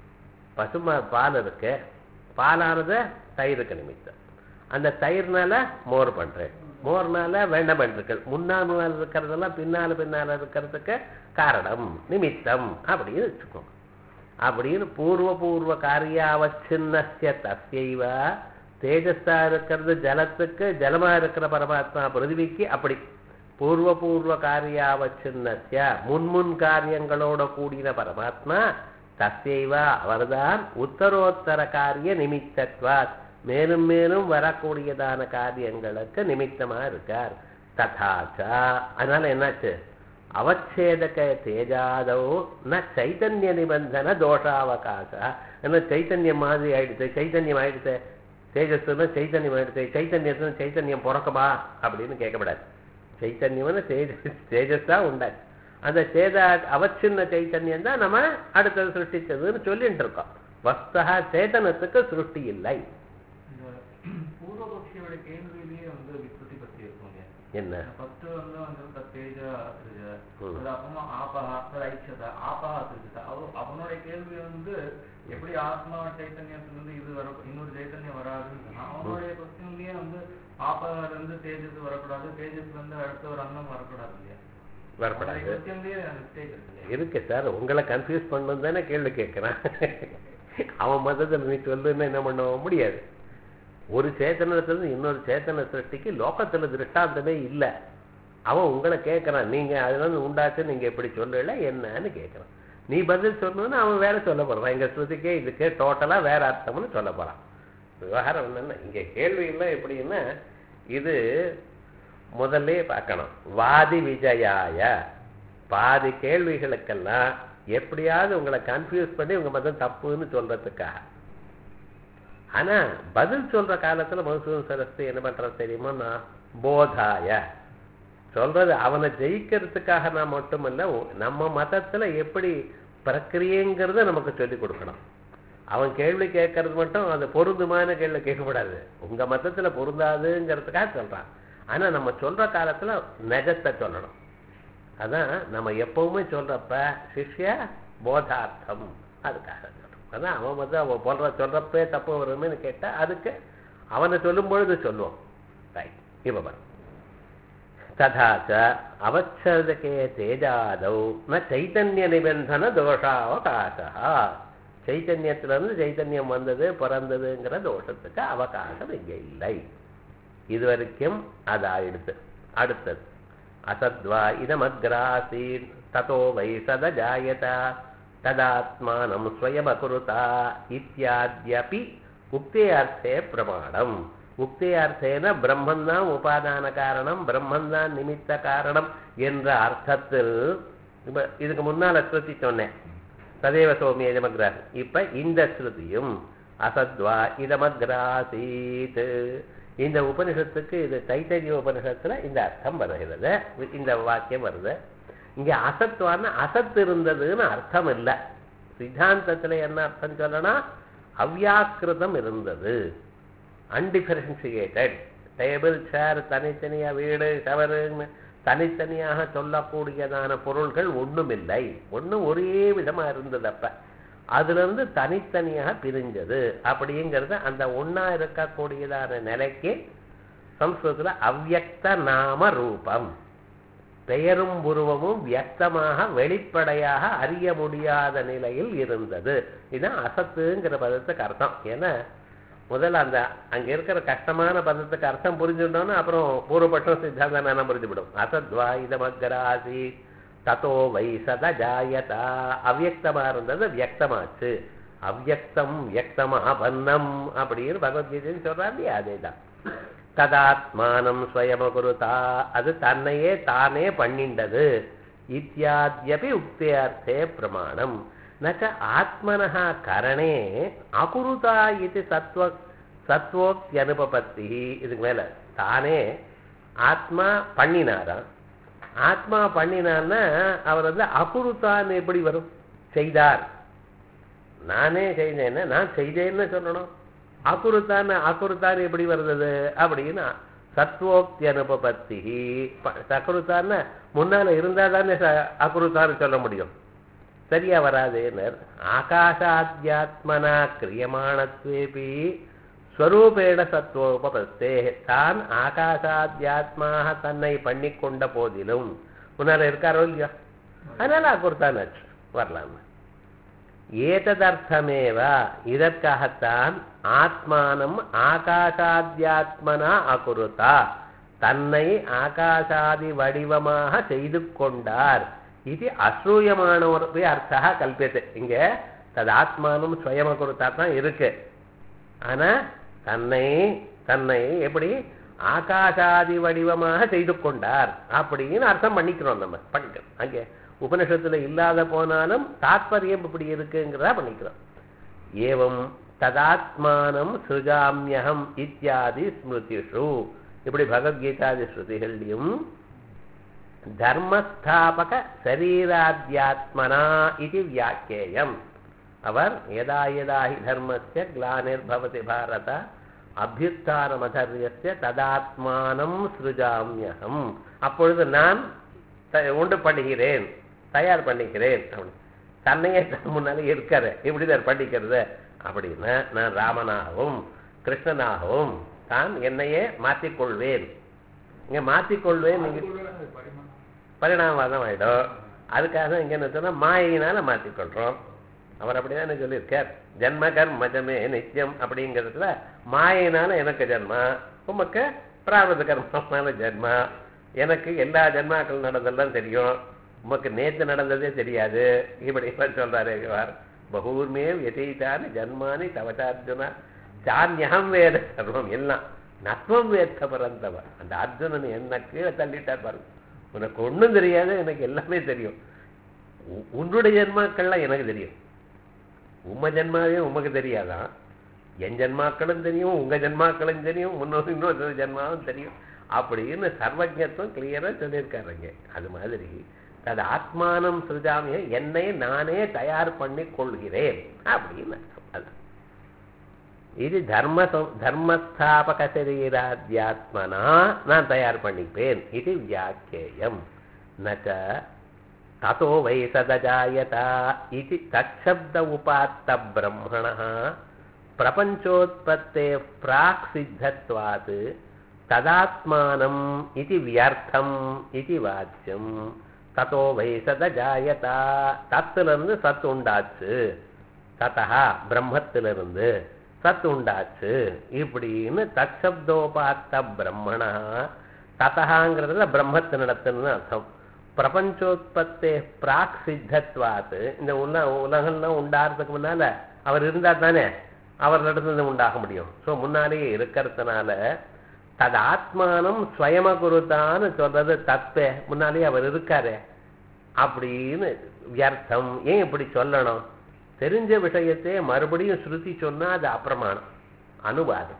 பசுமா பால் இருக்கு பாலானது தயிருக்கு நிமித்தம் அந்த தயிர்னால மோர் பண்றேன் மோர்னால வெண்ணெய் பண்றீர்கள் முன்னால் இருக்கிறதெல்லாம் பின்னால பின்னால இருக்கிறதுக்கு காரணம் நிமித்தம் அப்படின்னு வச்சுக்கோங்க அப்படின்னு பூர்வ பூர்வ காரியாவச்சின்னஸ்ய தஸ்யைவ தேஜஸா இருக்கிறது ஜலத்துக்கு ஜலமா இருக்கிற பரமாத்மா பிருதிவிக்கு அப்படி பூர்வ பூர்வ காரியாவச்சின்னஸ்ய முன்முன் காரியங்களோட கூடின பரமாத்மா தஸ்யைவ அவர்தான் உத்தரோத்தர காரிய நிமித்தத்வாத் மேலும் மேலும் வரக்கூடியதான காரியங்களுக்கு நிமித்தமா இருக்கார் ததாச்சா அதனால என்னாச்சு அவச்சேதக தேஜாதோ ந சைத்தன்ய நிபந்தன தோஷாவகாச என்ன சைத்தன்யம் மாதிரி ஆயிடுச்சு சைத்தன்யம் ஆயிடுச்சு தேஜஸ்னா சைத்தன்யம் ஆயிடுச்சு சைத்தன்யத்துல சைத்தன்யம் பிறக்குமா அப்படின்னு கேட்கப்படாது சைத்தன்யம்னு தேஜ தேஜஸா உண்டாச்சு அந்த சேதா அவச்சின்ன சைத்தன்யம் தான் நம்ம அடுத்தது சிருஷ்டிச்சதுன்னு சொல்லிட்டு இருக்கோம் வஸ்தா சேதனத்துக்கு சிருஷ்டி இல்லை இந்த பூர்வபக்ஷியோட கேள்வியிலேயே வந்து விஸ்ருதி பத்தி இருக்குங்க என்ன ஃபர்ஸ்ட் வந்து வந்து தத்தேஜ அசிருஜ ம். அது அப்புறமா ஆபஹா அது ஐச்சத ஆபஹா அசிருஜத அவ அவனுடைய கேள்வி வந்து எப்படி ஆத்மா சைத்தன்யத்திலிருந்து இது வர இன்னொரு சைத்தன்யம் வராதுன்னு சொன்னா, அவனுடைய கொஸ்டின்லயே வந்து ஆபஹா இருந்து தேஜஸ் வரக்கூடாது தேஜஸ்ல இருந்து அடுத்த ஒரு அன்னம் வரக்கூடாது இல்லையா வரப்படாது கொஸ்டின்லயே மிஸ்டேக் இருக்கு இல்லையா இருக்கு சார் உங்களை கன்ஃபியூஸ் பண்ணணும் தானே கேள்வி கேட்கிறான் அவன் மதத்தில் நீ சொல்லுன்னு என்ன பண்ண முடியாது ஒரு சேத்தனத்திலிருந்து இன்னொரு சேத்தன சிருஷ்டிக்கு லோகத்துல திருஷ்டாந்தமே இல்லை அவன் உங்களை கேட்கறான் நீங்க அதுல இருந்து உண்டாச்சு நீங்க எப்படி சொல்லல என்னன்னு கேட்கறான் நீ பதில் சொல்லணும்னு அவன் வேற சொல்ல போறான் எங்க ஸ்ருதிக்கே இதுக்கு டோட்டலா வேற அர்த்தம்னு சொல்ல போறான் விவகாரம் என்னன்னா இங்க கேள்வி எல்லாம் எப்படின்னா இது முதல்ல பார்க்கணும் வாதி விஜயாய பாதி கேள்விகளுக்கெல்லாம் எப்படியாவது உங்களை கன்ஃபியூஸ் பண்ணி உங்க மதம் தப்புன்னு சொல்றதுக்காக ஆனா பதில் சொல்ற காலத்துல மதுசூதன் சரஸ்வதி என்ன பண்றது தெரியுமா போதாய சொல்றது அவனை ஜெயிக்கிறதுக்காக நான் மட்டுமல்ல உ- நம்ம மதத்துல எப்படி பிரக்கிரியங்கிறத நமக்கு சொல்லி கொடுக்கணும் அவன் கேள்வி கேட்கறது மட்டும் அது பொருந்துமான கேள்வி கேட்கக்கூடாது உங்க மதத்துல பொருந்தாதுங்கிறதுக்காக சொல்றான் ஆனா நம்ம சொல்ற காலத்துல நெஜத்தை சொல்லணும் அதான் நம்ம எப்பவுமே சொல்றப்ப சிஷ்ய போதார்த்தம் அதுக்காக சொல்றோம் அதான் அவன் வந்து அவன் போன்ற சொல்றப்பே தப்பு வரும்னு கேட்டா அதுக்கு அவனை சொல்லும் பொழுது சொல்லுவோம் ரைட் இப்ப பாரு ததா ச அவச்சதகே தேஜாதௌ ந சைத்தன்ய நிபந்தன தோஷாவகாசா சைத்தன்யத்திலிருந்து சைத்தன்யம் வந்தது பிறந்ததுங்கிற தோஷத்துக்கு அவகாசம் இங்கே இல்லை இது வரைக்கும் அது ஆயிடுத்து அடுத்தது அசத்வா இதமக்ராசீன் ததோ வை சதஜாயத ததாத்மானம் ஸ்வயமகுருதா இத்தியாத்யபி உக்தியார்த்தே பிரமாணம் உக்தியார்த்தேன பிரம்மந்தான் உபாதான காரணம் பிரம்மந்தான் நிமித்த காரணம் என்ற அர்த்தத்தில் இப்ப இதுக்கு முன்னால ஸ்ருதி சொன்னேன் ததேவ சௌமிய ஜமக்ரார் இப்ப இந்த ஸ்ருதியும் அசத்வா இதமக்ராசீத் இந்த உபனிஷத்துக்கு இது தைத்தரிய உபனிஷத்துல இந்த அர்த்தம் வருகிறது இந்த வாக்கியம் வருது இங்க அசத்வான்னு அசத் இருந்ததுன்னு அர்த்தம் இல்லை சித்தாந்தத்துல என்ன அர்த்தம் சொல்லணும் அவ்யாக்கிருதம் இருந்தது அன்டிஃபரன்சியேட்டட் டேபிள் சேர் தனித்தனியா வீடு ஷவருன்னு தனித்தனியாக சொல்லக்கூடியதான பொருள்கள் ஒண்ணுமில்லை ஒண்ணும் ஒரே விதமா இருந்தது அப்ப அதுல இருந்து தனித்தனியாக பிரிஞ்சது அப்படிங்கிறது அந்த ஒண்ணா இருக்கக்கூடியதான நிலைக்கு சம்ஸ்கிருதத்துல அவ்யக்த நாம ரூபம் பெயரும் உருவமும் வியக்தமாக வெளிப்படையாக அறிய முடியாத நிலையில் இருந்தது இதுதான் அசத்துங்கிற பதத்துக்கு அர்த்தம் ஏன்னா முதல்ல அந்த அங்க இருக்கிற கஷ்டமான பதத்துக்கு அர்த்தம் புரிஞ்சுட்டோம்னா அப்புறம் பூர்வபட்சம் சித்தாந்தம் என்ன புரிஞ்சுவிடும் அசத்வா இதமக்ராசி ததோ வை சத ஜாயதா அவ்யக்தமா இருந்தது வியக்தமாச்சு அவ்யக்தம் வியக்தமா பன்னம் அப்படின்னு பகவத்கீதைன்னு சொல்றா இல்லையா அதேதான் ததாத்மானம் ஸ்வயமகுருதா அது தன்னையே தானே பண்ணிண்டது இத்தியாத்யபி உக்தியார்த்தே பிரமாணம் நச்ச ஆத்மனः கரணே அகுருதா இது சத்வ சத்வோக்தி அனுபபத்தி இதுக்கு மேல தானே ஆத்மா பண்ணினாராம் ஆத்மா பண்ணினான்னா அவர் வந்து அகுருத்தான்னு எப்படி வரும் செய்தார் நானே செய்தேன்னா நான் செய்தேன்னு சொல்லணும் அகுருத்தான்னு அகுருத்தான் எப்படி வருது அப்படின்னு சத்வோக்தி அனுபபத்தி சகுருத்தான்னு முன்னால இருந்தா தானே அகுருத்தான்னு சொல்ல முடியும் சரியா வராதேனர் ஆகாஷாத்யாத்மனா கிரியமானத்வேபி ஸ்வரூபேண சத்வோபபத்தே தான் ஆகாஷாத்யாத்மாக தன்னை பண்ணி கொண்ட போதிலும் முன்னால இருக்காரோ இல்லையா அதனால அகுர்த்தானாச்சு வரலாம் ஏததர்த்தமேவ இதற்காகத்தான் ஆத்மானம் ஆகாஷாத்யாத்மனா அகுருதா தன்னை ஆகாஷாதி வடிவமாக செய்து கொண்டார் இது அசூயமானவருக்கு அர்த்தா கல்பியது இங்க ததாத்மானம் ஸ்வயமகுருத்தா தான் இருக்கு ஆனா தன்னை தன்னை எப்படி ஆகாஷாதி வடிவமாக செய்து கொண்டார் அப்படின்னு அர்த்தம் பண்ணிக்கிறோம் நம்ம பண்ணிக்கிறோம் அங்கே உபனிஷத்துல இல்லாத போனாலும் தாத்பரியம் இப்படி இருக்குங்கிறதா பண்ணிக்கிறோம் ஏவம் ததாத்மானம் சுஜாமியகம் இத்தியாதி ஸ்மிருதிஷு இப்படி பகவத்கீதாதி ஸ்ருதிகள்லையும் தர்மஸ்தாபக சரீராத்யாத்மனா இது வியாக்கியம் அவர் யதா யதா ஹி தர்மஸ்ய கிளானிர்பவதி பாரத அபியுத்தானமதர்யஸ்ய ததாத்மானம் சிருஜாமியகம் அப்பொழுது நான் த- உண்டு பண்ணுகிறேன் தயார் பண்ணிக்கிறேன் அப்படி தன்னையே தன் முன்னாலே இருக்காரு எப்படி தான் பண்ணிக்கிறது அப்படின்னா நான் ராமனாகவும் கிருஷ்ணனாகவும் தான் என்னையே மாற்றிக்கொள்வேன் இங்க மாற்றிக்கொள்வேன் நீங்க பரிணாமவாதம் ஆயிடும் அதுக்காக தான் இங்க என்ன சொன்னா மாயினால மாற்றிக்கொள்றோம் அவர் அப்படிதானே சொல்லியிருக்கார் ஜென்ம கர்மஜமே நித்தியம் அப்படிங்கிறதுல மாயினால எனக்கு ஜென்மா உமக்கு பிராரத கர்மமான ஜென்மா எனக்கு எல்லா ஜென்மாக்கள் நடந்தெல்லாம் தெரியும் உமக்கு நேத்து நடந்ததே தெரியாது இப்படி எல்லாம் சொல்றாரு இவர் பகூர்மே வியதீதானி ஜன்மானி தவசார்ஜுனா சான்யகம் வேத சர்வம் எல்லாம் நத்வம் வேத்த பரந்தவ அந்த அர்ஜுனன் என்ன கீழே தள்ளிட்டார் பாருங்க உனக்கு ஒண்ணும் தெரியாது எனக்கு எல்லாமே தெரியும் உ- உன்னுடைய ஜென்மாக்கள்லாம் எனக்கு தெரியும் உம்ம ஜென்மாவே உமக்கு தெரியாதான் என் ஜென்மாக்களும் தெரியும் உங்க ஜென்மாக்களும் தெரியும் முன்னோர் இன்னொரு ஜென்மாவும் தெரியும் அப்படின்னு சர்வஜத்துவம் கிளியரா சொல்லியிருக்காருங்க அது மாதிரி அது ஆத்மானம் சுஜாமிய என்னை நானே தயார் பண்ணி கொள்கிறேன் அப்படின்னு அர்த்தம். அதான். இது தர்ம சம்- தர்மஸ்தாபக சரீராத்யாத்மனா நான் தயார் பண்ணிப்பேன் இது வியாக்கியம் நச்ச ததோ வை சதஜாயத இது தச்சப்த உபாத்த பிரம்மண பிரபஞ்சோத்பத்தே பிராக் சித்தத்வாத் ததாத்மானம் இது வியர்த்தம் இது வாச்சியம் ததோ வை சதஜாயத தத்திலிருந்து சத்து உண்டாச்சு ததா பிரம்மத்திலிருந்து சத்து உண்டாச்சு இப்படின்னு தற்சப்தோபாத்த பிரம்மணா ததகாங்கிறதுல பிரம்மத்தினிடத்துன்னு அர்த்தம் பிரபஞ்சோத்பத்தே பிராக் சித்தத்வாத் இந்த உல உலகம்லாம் உண்டாகிறதுக்கு முன்னால அவர் இருந்தா தானே அவர் நடந்தது உண்டாக முடியும் ஸோ முன்னாலேயே இருக்கிறதுனால தது ஆத்மானம் ஸ்வயமகுருத்தான்னு சொல்றது தப்பே முன்னாலேயே அவர் இருக்காரே அப்படின்னு வியர்த்தம் ஏன் இப்படி சொல்லணும் தெரிஞ்ச விஷயத்தை மறுபடியும் ஸ்ருதி சொன்னா அது அப்பிரமாணம் அனுவாதம்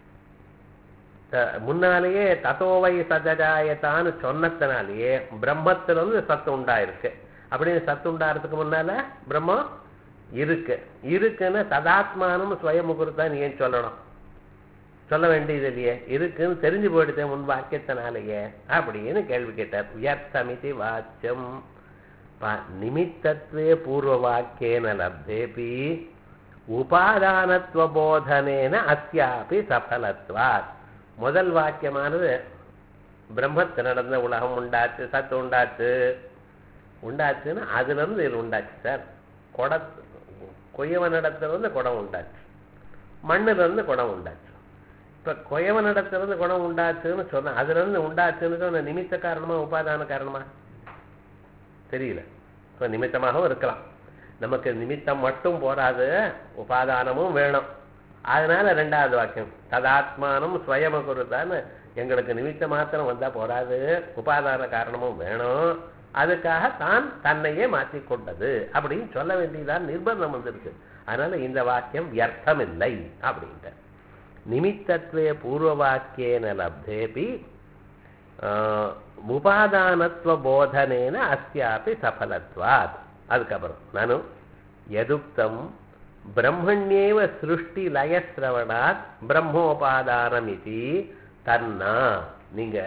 த- முன்னாலேயே தத்தோவை சதஜாயத்தான்னு சொன்னதுனாலேயே பிரம்மத்துல இருந்து சத்து உண்டாயிருக்கு அப்படின்னு சத்து உண்டாகிறதுக்கு முன்னால பிரம்மம் இருக்கு இருக்குன்னு ததாத்மானம் ஸ்வயமுகுர்தான் ஏன் சொல்லணும் சொல்ல வேண்டியது இல்லையே இருக்குன்னு தெரிஞ்சு போயிடுதே முன் வாக்கியத்தினாலேயே அப்படின்னு கேள்வி கேட்டார் வியர்த்தமிதி வாச்சியம் ப- நிமித்தத்வே பூர்வ வாக்கியேன லப்தேபி உபாதானத்துவ போதனேன அஸ்யாபி சஃபலத்வாத் முதல் வாக்கியமானது பிரம்மத்து நடந்த உலகம் உண்டாச்சு சத்து உண்டாச்சு உண்டாச்சுன்னா அதுல இருந்து இது உண்டாச்சு சார் குட கொய்யவனிடத்துல இருந்து குடம் உண்டாச்சு மண்ணுல இருந்து குடம் உண்டாச்சு இப்ப கொயவனிடத்துல இருந்து குடம் உண்டாச்சுன்னு சொன்ன அதுல இருந்து உண்டாச்சுன்னு சொன்ன நிமித்த காரணமா உபாதான காரணமா தெரியல இப்ப நிமித்தமாகவும் இருக்கலாம் நமக்கு நிமித்தம் மட்டும் போராது உபாதானமும் வேணும் அதனால ரெண்டாவது வாக்கியம் ததாத்மானம் ஸ்வயம குருதான்னு எங்களுக்கு நிமித்த மாத்திரம் வந்தா போராது உபாதான காரணமும் வேணும் அதுக்காக தான் தன்னையே மாற்றிக் கொண்டது அப்படின்னு சொல்ல வேண்டியதான் நிர்பந்தம் வந்திருக்கு அதனால இந்த வாக்கியம் வியர்த்தம் இல்லை அப்படின்ட்டு நிமித்தத்வே பூர்வ வாக்கியேன லப்தேபி ஆஹ், உபாதானத்துவ போதனேன அஸ்யாபி சஃபலத்வாத் அதுக்கப்புறம் நானும் எதுக்தம் பிரம்மண்யேவ சிருஷ்டி லயசிரவணாத் பிரம்மோபாதானம் இது தன்னா நீங்க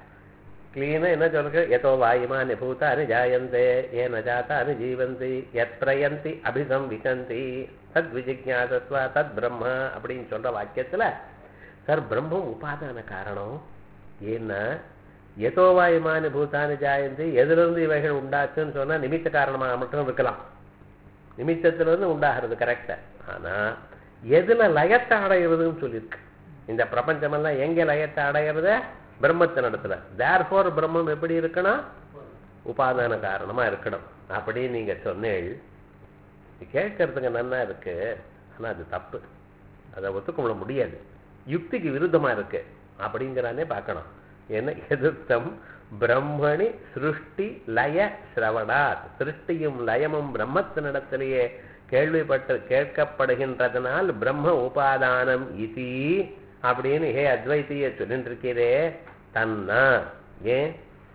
கிளீனா என்ன சொல்லுங்க எதோ வாயுமானி பூதானி ஜாயந்தே ஏன ஜாத்தானி ஜீவந்தி எத் பிரயந்தி அபிசம் விசந்தி தத் விஜிஜாசஸ்வா தத் பிரம்ம அப்படின்னு சொல்ற வாக்கியத்துல சார் பிரம்மம் உபாதான காரணம் ஏன்னா எதோ வாயுமானி பூதானி ஜாயந்தி எதிலிருந்து இவைகள் உண்டாச்சுன்னு சொன்னா நிமித்த காரணமாக மட்டும் இருக்கலாம் நிமித்தத்திலிருந்து உண்டாகிறது கரெக்டா ஆனா எதுல லயத்தை அடைகிறதுன்னு சொல்லியிருக்கு இந்த பிரபஞ்சமெல்லாம் எங்க லயத்தை அடைகிறது பிரம்மத்தின் இடத்துல தேர்ஃபோர் பிரம்மம் எப்படி இருக்கணும் உபாதான காரணமா இருக்கணும் அப்படி நீங்க சொன்னேள் இது கேட்கறதுக்கு நன்னா இருக்கு ஆனா அது தப்பு அதை ஒத்துக்கொள்ள முடியாது யுக்திக்கு விருத்தமா இருக்கு அப்படிங்கிறானே பார்க்கணும் என்ன எதிர்த்தம் பிரம்மணி சிருஷ்டி லய சிரவணாத் சிருஷ்டியும் லயமும் பிரம்மத்தினிடத்திலேயே கேள்விப்பட்டு கேட்கப்படுகின்றதனால் பிரம்ம உபாதானம் இதி அப்படின்னு ஹே அத்வைத்திய சொல்லிட்டு இருக்கிறே தன்னா ஏன்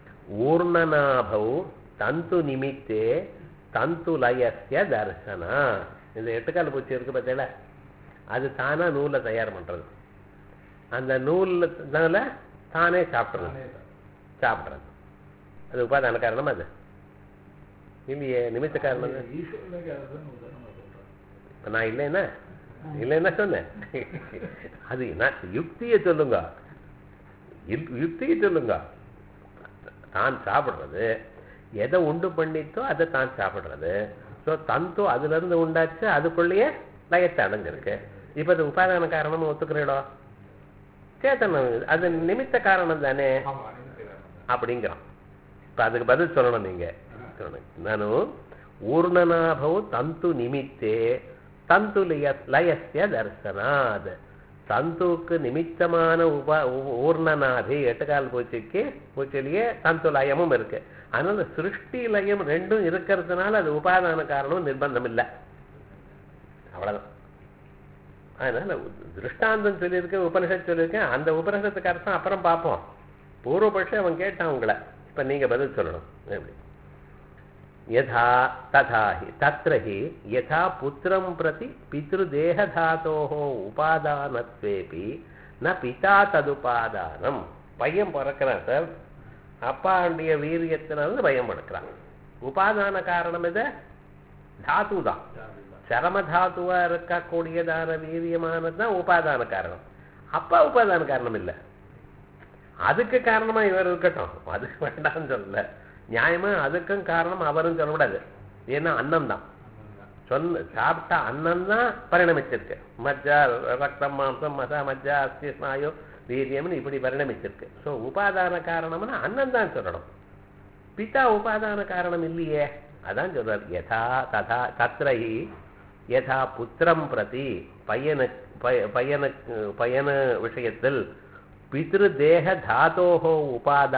ஊர்ணநாபௌ தந்து நிமித்தே தந்து லயஸ்ய தர்சனா இந்த எட்டுக்கால் பூச்சி இருக்கு பார்த்தீங்களா அது தானா நூலை தயார் பண்றது அந்த நூல்னால தானே சாப்பிட்றது சாப்பிட்றது அது உபாதான காரணம் அது இல்லையே நிமித்த காரணம் அது. ஈஸ்வரனுக்கு அதுதான் உதாரணமா சொல்றேன் இப்ப நான் இல்லைன்னா இல்லைன்னா சொன்னேன் அது நான் யுக்தியை சொல்லுங்க யுக்- யுக்தியை சொல்லுங்க தான் சாப்பிடுறது எதை உண்டு பண்ணித்தோ அதை தான் சாப்பிடுறது ஸோ தந்தோ அதுல இருந்து உண்டாச்சு அதுக்குள்ளேயே லயத்தை அடைஞ்சிருக்கு இப்ப அது உபாதான காரணம் ஒத்துக்கிறீடோ சேத்தனம் இது. அது நிமித்த காரணம் தானே ஆமா நிமித்த காரணம் தான். அப்படிங்கிறான் இப்ப அதுக்கு பதில் சொல்லணும் நீங்க சொல்லணும். நானு ஊர்ணநாபவ் தந்து நிமித்தே தந்து லய லயஸ்ய தர்சனாத் தந்துக்கு நிமித்தமான உப ஊ- ஊர்ணநாபி எட்டுக்கால் பூச்சிக்கு பூச்சிலேயே தந்து லயமும் இருக்கு அதனால சிருஷ்டி லயம் ரெண்டும் இருக்கிறதுனால அது உபாதான காரணம் நிர்பந்தம் இல்லை அவ்வளவுதான் அதனால திருஷ்டாந்தம் சொல்லியிருக்கேன் உபனிஷத் சொல்லியிருக்கேன் அந்த உபனிஷத்துக்கு அர்த்தம் அப்புறம் பார்ப்போம் பூர்வபட்சம் அவன் கேட்டான் உங்களை இப்ப நீங்க பதில் சொல்லணும் எப்படி யதா ததா ஹி தத்ர ஹி யதா புத்திரம் பிரதி பித்ருதேகதாத்தோः உபாதானத்வேபி ந பிதா ததுபாதானம் பையன் பிறக்கிறான் சார் அப்பாவுடைய வீரியத்தினால பையன் பிறக்கிறான் உபாதான காரணம் எது தாத்து தான் சரமதாத்துவா இருக்கக்கூடியதான வீரியமானது தான் உபாதான காரணம் அப்பா உபாதான காரணம் இல்லை அதுக்கு காரணமா இவர் இருக்கட்டும் அதுக்கு வேண்டாம்னு சொல்லல நியாயமா அதுக்கும் காரணம் அவரும் சொல்லக்கூடாது ஏன்னா அன்னம் தான் சொன்ன சாப்பிட்ட அன்னம் தான் பரிணமிச்சிருக்கு மஜ்ஜா ரத்தம் மாம்சம் மசா மஜ்ஜா அஸ்தி ஸ்நாயு வீரியம்னு இப்படி பரிணமிச்சிருக்கு ஸோ உபாதான காரணம்னா அன்னம் தான் சொல்லணும் பிதா உபாதான காரணம் இல்லையே அதான் சொல்றார் யதா ததா தத்ரை யதா புத்திரம் பிரதி பையனு பய- பையனுக்கு பையன விஷயத்தில் பித்ருதேக தாத்தோஹோ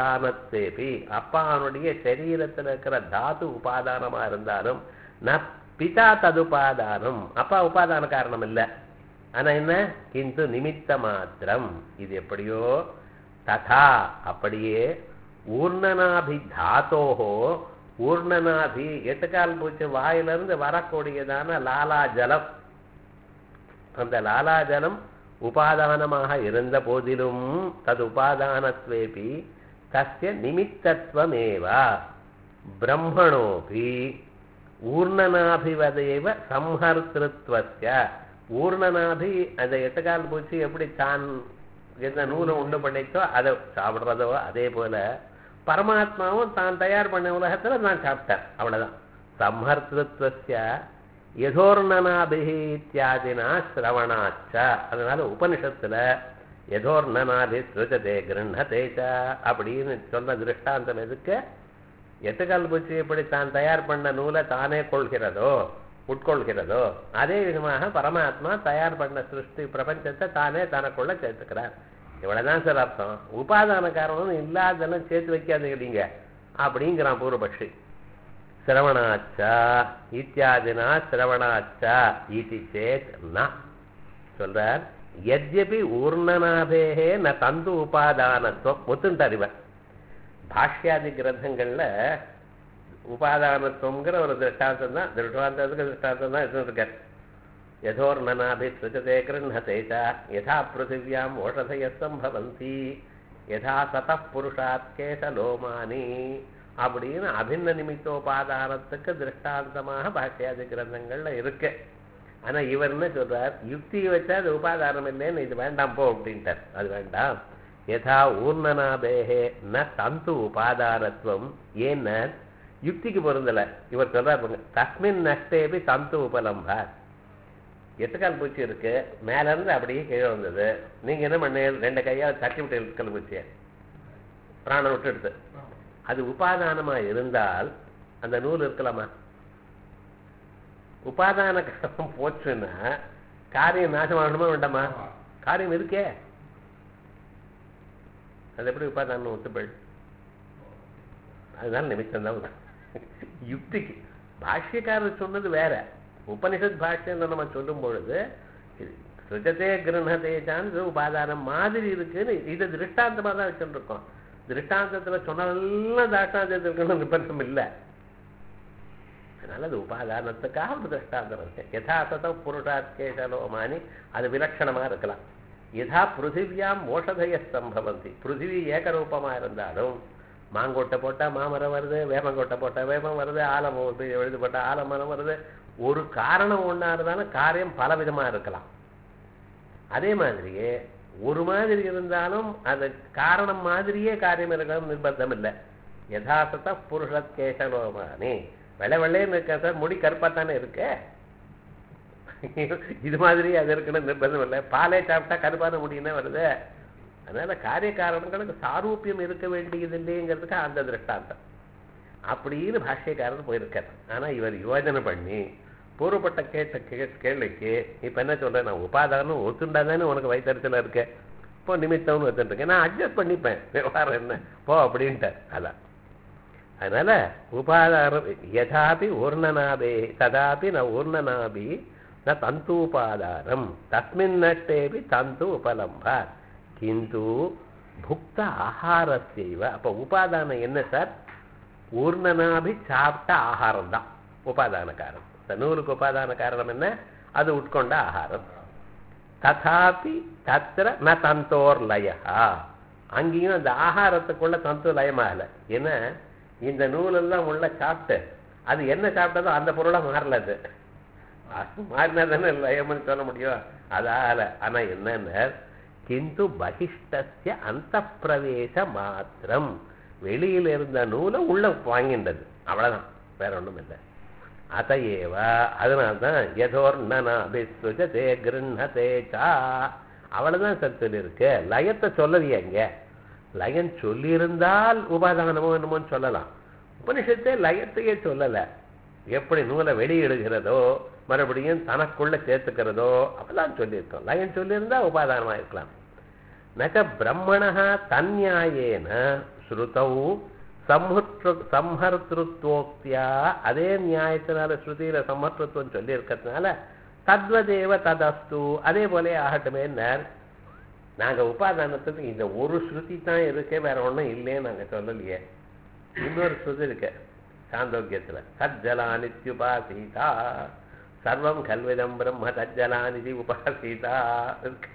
உபாதானத்தேபி அப்பானுடைய சரீரத்தில் இருக்கிற தாத்து உபாதானமா இருந்தாலும் ந பிதா ததுபாதானம் அப்பா உபாதான காரணம் இல்லை ஆனா என்ன கிந்து நிமித்த மாத்திரம் இது எப்படியோ ததா அப்படியே ஊர்ணனாபி தாத்தோஹோ ஊர்ணனாபி எட்டுக்கால் பூச்சி வாயிலிருந்து வரக்கூடியதான லாலா ஜலம் அந்த லாலா ஜலம் உபாதானமாக இருந்த போதிலும் தது உபாதானத்வேபி தஸ்ய நிமித்தத்வமேவா பிரம்மணோபி ஊர்ணனாபிவதேவ சம்ஹர்த்திருத்வஸ்ய ஊர்ணனாபி அந்த எட்டுக்கால் பூச்சி எப்படி தான் எந்த நூலை உண்டு பண்ணிச்சோ அதை சாப்பிடுறதோ அதே போல பரமாத்மாவும் தான் தயார் பண்ண உலகத்துல நான் சாப்பிட்டேன் அவ்வளவுதான் சம்ஹர்த்திருத்வஸ்ய யதோர்ணனாபிஹி இத்தியாதினா சிரவணாச்ச அதனால உபனிஷத்துல யதோர்ணனாபி சிருஜதே கிருண்ணதே ச அப்படின்னு சொன்ன திருஷ்டாந்தம் எதுக்கு எட்டுக்கால் பூச்சி எப்படி தான் தயார் பண்ண நூலை தானே கொள்கிறதோ உட்கொள்கிறதோ அதே விதமாக பரமாத்மா தயார் பண்ண சிருஷ்டி பிரபஞ்சத்தை தானே தனக்குள்ள சேர்த்துக்கிறார் இவ்வளவுதான் சார் அர்த்தம் உபாதான காரணம் இல்லாதெல்லாம் சேர்த்து வைக்காதீங்க அப்படிங்கிறான் பூர்வபக்ஷி சிரவணாச்சா இத்தியாதினா சிரவணாச்சா இது சேத் ந சொல்றார் எத்யபி ஊர்ணநாபேகே ந தந்து உபாதானத்துவம் ஒத்துண்டார் இவர் பாஷ்யாதி கிரந்தங்கள்ல உபாதானத்துவங்கிற ஒரு திருஷ்டாந்தம் தான் திருஷ்டாந்தத்துக்கு திருஷ்டாந்தம் தான் இருந்திருக்கார் யதோர்ணனாபி சுஜதே கிருண்ணதே ச யதா பிருத்திவியாம் ஓஷதய சம்பவந்தி யதா சத புருஷாத் கேசலோமானி அப்படின்னு அபின்ன நிமித்தோபாதானத்துக்கு திருஷ்டாந்தமாக பாஷ்யாதி கிரந்தங்கள்ல இருக்கு ஆனா இவர் என்ன சொல்றார் யுக்தியை வச்சா அது உபாதானம் இல்லைன்னு இது வேண்டாம் போ அப்படின்ட்டார் அது வேண்டாம் யதா ஊர்ணனாபேகே ந தந்து உபாதானத்துவம் ஏன்னா யுக்திக்கு பொருந்தல இவர் சொல்றார் பாருங்க, தஸ்மின் நஷ்டேபி தந்து உபலம்பார் எட்டுக்கால் பூச்சி இருக்கு மேல இருந்து அப்படியே கீழே வந்தது நீங்க என்ன பண்ண ரெண்டு கையால் தட்டி விட்டு எட்டுக்கால் பூச்சியை பிராணம் விட்டு எடுத்து அது உபாதானமா இருந்தால் அந்த நூல் இருக்கலாமா உபாதான காரணம் போச்சுன்னா காரியம் நாசமாகணுமா வேண்டாமா காரியம் இருக்கே அது எப்படி உபாதானம் ஒத்துப்பள் அதனால நிமித்தம் தான் யுக்திக்கு பாஷ்யக்காரர் சொன்னது வேற உபனிஷத் பாஷ்யம் நம்ம சொல்லும் பொழுது இது சுஜதே கிரகதேஜான் உபாதானம் மாதிரி இருக்குன்னு இதை திருஷ்டாந்தமாக தான் வச்சுருக்கோம் திருஷ்டாந்தத்துல சொன்னதெல்லாம் தாஷ்டாந்தத்தில் இருக்கணும் நிபந்தம் இல்லை அதனால அது உபாதானத்துக்காக ஒரு திருஷ்டாந்தம் இருக்கு யதாசதம் புருஷாத் கேசலோமானி அது விலட்சணமா இருக்கலாம் யதா பிருத்திவியாம் ஓஷதய சம்பவந்தி பிருத்திவி ஏகரூபமா இருந்தாலும் மாங்கொட்டை போட்டா மாமரம் வருது வேமங்கொட்டை போட்டா வேமம் வருது ஆலம் வருது எழுது போட்டா ஆலமரம் வருது ஒரு காரணம் ஒன்றா இருந்தாலும் காரியம் பல விதமா இருக்கலாம் அதே மாதிரியே ஒரு மாதிரி இருந்தாலும் அது காரணம் மாதிரியே காரியம் இருக்கணும் நிர்பந்தம் இல்லை யதாசத புருஷத் கேசலோமானி வெள்ளை வெள்ளைன்னு இருக்க சார் முடி கருப்பாக தானே இருக்கு இது மாதிரி அது இருக்குன்னு நிர்பந்தம் இல்லை பாலே சாப்பிட்டா கருப்பான முடியும்னே வருது அதனால காரிய காரணங்களுக்கு சாரூபியம் இருக்க வேண்டியது இல்லைங்கிறதுக்கு அந்த திருஷ்டாந்தம் அப்படின்னு பாஷ்யக்காரர் போயிருக்கார் ஆனா இவர் யோஜனை பண்ணி பூர்வப்பட்ட கேட்ட கே கேள்விக்கு இப்ப என்ன சொல்றேன் நான் உபாதானம் ஒத்துண்டா தானே உனக்கு வயிற்றுல இருக்க இப்போ நிமித்தம்னு வச்சுருக்கேன் நான் அட்ஜஸ்ட் பண்ணிப்பேன் விவகாரம் என்ன போ அப்படின்ட்டார் அதான் அதனால உபாதானம் யதாபி ஊர்ணனாபே ததாபி ந ஊர்ணனாபி ந தந்தூபாதானம் தஸ்மின் நஷ்டேபி தந்து உபலம்பார் கிந்து புக்த ஆகாரத்தைவ அப்ப உபாதானம் என்ன சார் ஊர்ணனாபி சாப்பிட்ட ஆகாரம் தான் உபாதான காரணம் இந்த நூலுக்கு உபாதான காரணம் என்ன அது உட்கொண்ட ஆகாரம் ததாபி தத்திர ந தந்தோர் லயா அங்கேயும் அந்த ஆகாரத்துக்குள்ள தந்து லயமாகல ஏன்னா இந்த நூலெல்லாம் உள்ள சாப்பிட்டு அது என்ன சாப்பிட்டதோ அந்த பொருளா மாறல அது அது மாறினா தானே லயம்னு சொல்ல முடியும் அதால ஆனா என்னன்னா கிந்து பகிஷ்டஸ்ய அந்த பிரவேச மாத்திரம் வெளியில இருந்த நூலை உள்ள வாங்கின்றது அவ்வளவுதான் வேற ஒண்ணும் இல்லை அதையேவ அதனால்தான் யதோர்ணனாபிஸ்ருஜதே கிருண்ணதே சா அவ்வளவுதான் சார் சொல்லியிருக்கு லயத்தை சொல்லலையே இங்க லயம் சொல்லியிருந்தால் உபாதானமோ என்னமோன்னு சொல்லலாம் உபனிஷத்தே லயத்தையே சொல்லல எப்படி நூலை வெளியிடுகிறதோ மறுபடியும் தனக்குள்ள சேர்த்துக்கிறதோ அப்பதான் சொல்லியிருக்கோம் லயம் சொல்லியிருந்தா உபாதானமா இருக்கலாம் நக பிரம்மணா தன்யாயேன ஸ்ருதௌ சம்ஹர்த்ரு சம்ஹர்த்திருத்தோக்தியா அதே நியாயத்தினால ஸ்ருதியில சம்ஹர்த்திருவம் சொல்லி இருக்கிறதுனால தத்வதேவ ததஸ்து அதே போலே ஆகட்டுமே நாங்க உபாதானத்துக்கு இந்த ஒரு ஸ்ருதி தான் இருக்கு வேற ஒண்ணும் இல்லைன்னு நாங்க சொல்லலையே இன்னொரு ஸ்ருதி இருக்கு சாந்தோக்கியத்துல தஜ்ஜலானித்யுபாசீதா சர்வம் கல்விதம் பிரம்ம தஜ்ஜலானிதி உபாசீதா இருக்கு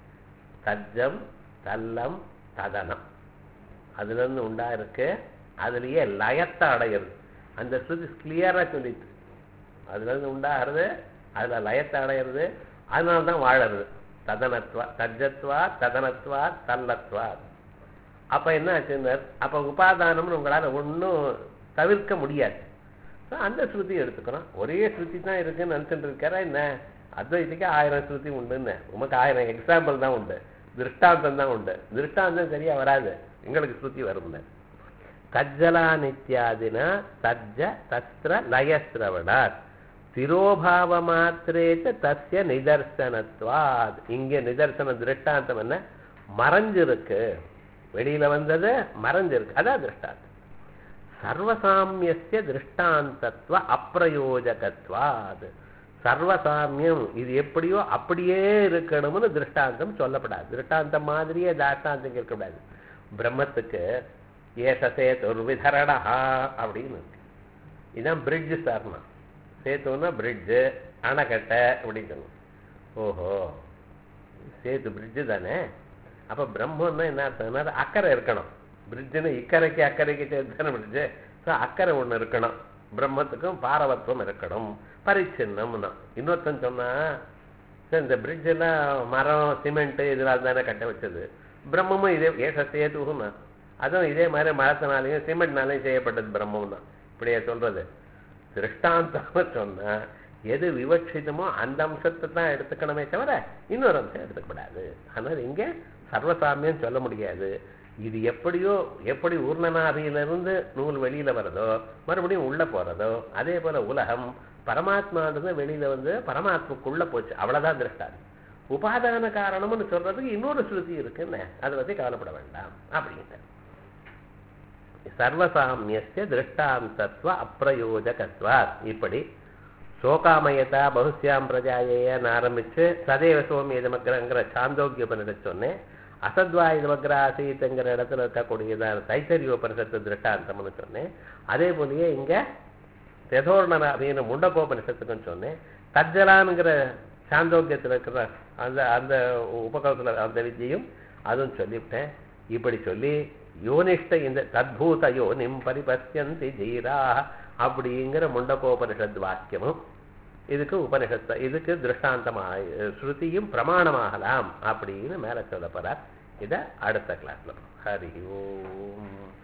தஜ்ஜம் தல்லம் ததனம் அதுல இருந்து உண்டா இருக்கு அதுலயே லயத்தை அடையிறது அந்த ஸ்ருதி கிளியரா சொல்லிட்டு அதுல இருந்து உண்டாகிறது அதுல லயத்தை அடையிறது அதனால தான் வாழறது ததனத்வா தஜத்வா ததனத்வா தல்லத்வா அப்ப என்ன ஆச்சுன்னா அப்ப உபாதானம்னு உங்களால ஒண்ணும் தவிர்க்க முடியாது So, அந்த ஸ்ருதி எடுத்துக்கிறோம் ஒரே ஸ்ருதி தான் இருக்குன்னு நினைச்சிட்டு இருக்காரா என்ன அத்வைதிக்கு ஆயிரம் ஸ்ருதி உண்டுன்னு உமக்கு ஆயிரம் எக்ஸாம்பிள் தான் உண்டு திருஷ்டாந்தம் தான் உண்டு திருஷ்டாந்தம் சரியா வராது எங்களுக்கு ஸ்ருதி வரும்னு கஜ்ஜலா நித்யாதினா தஜ்ஜ தஸ்திர லயஸ்ரவணாத் திரோபாவ மாத்திரேச்ச தஸ்ய நிதர்சனத்வாத் இங்க நிதர்சன திருஷ்டாந்தம் என்ன மறைஞ்சிருக்கு வெளியில வந்தது மறைஞ்சிருக்கு அதான் திருஷ்டாந்தம் சர்வசாமியஸ்ய திருஷ்டாந்தத்வ அப்பிரயோஜகத்வாத் சர்வசாமியம் இது எப்படியோ அப்படியே இருக்கணும்னு திருஷ்டாந்தம் சொல்லப்படாது திருஷ்டாந்தம் மாதிரியே தாஷ்டாந்தம் இருக்கக்கூடாது பிரம்மத்துக்கு ஏசசே துர்விதரணா அப்படின்னு இருக்கு. இதான் பிரிட்ஜ் சார்னா சேத்துன்னா பிரிட்ஜு அணைக்கட்டை அப்படின்னு சொல்லணும் ஓஹோ சேத்து பிரிட்ஜு தானே அப்போ பிரம்மன்னா என்ன அர்த்தம்னா அக்கறை இருக்கணும் பிரிட்ஜுன்னு இக்கரைக்கு அக்கறைக்கு சேர்த்து தானே பிரிட்ஜு ஸோ அக்கறை ஒன்று இருக்கணும் பிரம்மத்துக்கும் பாரவத்துவம் இருக்கணும் பரிச்சின்னம்னா இன்னொருத்தன் சொன்னா "சார், இந்த பிரிட்ஜ் எல்லாம் மரம் சிமெண்ட் இதெல்லாம் தானே கட்ட வச்சது பிரம்மமும் இதே ஏச சேதுன்னா அதுவும் இதே மாதிரி மரத்தினாலையும் சிமெண்ட்னாலையும் செய்யப்பட்டது பிரம்மம் தான் இப்படியே சொல்றது திருஷ்டாந்தம் சொன்னா எது விவட்சிதமோ அந்த அம்சத்தை தான் எடுத்துக்கணுமே தவிர இன்னொரு அம்சம் எடுத்துக்கூடாது ஆனால் இங்க சர்வசாமியம் சொல்ல முடியாது இது எப்படியோ எப்படி ஊர்ணநாதியிலிருந்து நூல் வெளியில வருதோ மறுபடியும் உள்ள போறதோ அதே போல உலகம் பரமாத்மானது வெளியில வந்து பரமாத்மாக்குள்ள போச்சு அவ்வளவுதான் திருஷ்டாந்தம் உபாதான காரணம்னு சொல்றதுக்கு இன்னொரு ஸ்ருதி இருக்குன்னு அதை பத்தி கவலைப்பட வேண்டாம் அப்படின்னு சர்வசாமியஸ்ய திருஷ்டாந்தத்துவ அப்பிரயோஜகத்வாத் இப்படி சோகாமயதா பகுஸ்யாம் பிரஜாயேன்னு ஆரம்பிச்சு சதேவ சோமியதமக்ரங்கிற சாந்தோக்கியோபனிட சொன்னேன் அசத்வா இதமக்ர ஆசீத்துங்கிற இடத்துல இருக்கக்கூடியதான தைத்தரிய உபனிஷத்து திருஷ்டாந்தம்னு சொன்னேன் அதே போலயே இங்க தெதோர்ணன அப்படின்னு முண்டகோபனிஷத்துக்கும் சொன்னேன் தஜ்ஜலான்ங்கிற சாந்தோக்கியத்தில் இருக்கிற அந்த அந்த உபகலத்தில் அந்த வித்தியும் அதுவும் சொல்லிவிட்டேன் இப்படி சொல்லி யோனிஷ்ட இந்த தத்பூத யோனிம் பரிபஸ்யந்தி ஜீரா அப்படிங்கிற முண்டகோபனிஷத் வாக்கியமும் இதுக்கு உபனிஷத்து இதுக்கு திருஷ்டாந்தமாக ஸ்ருதியும் பிரமாணமாகலாம் அப்படின்னு மேல சொல்ல போறார் இதை அடுத்த கிளாஸ்ல ஹரி ஓம்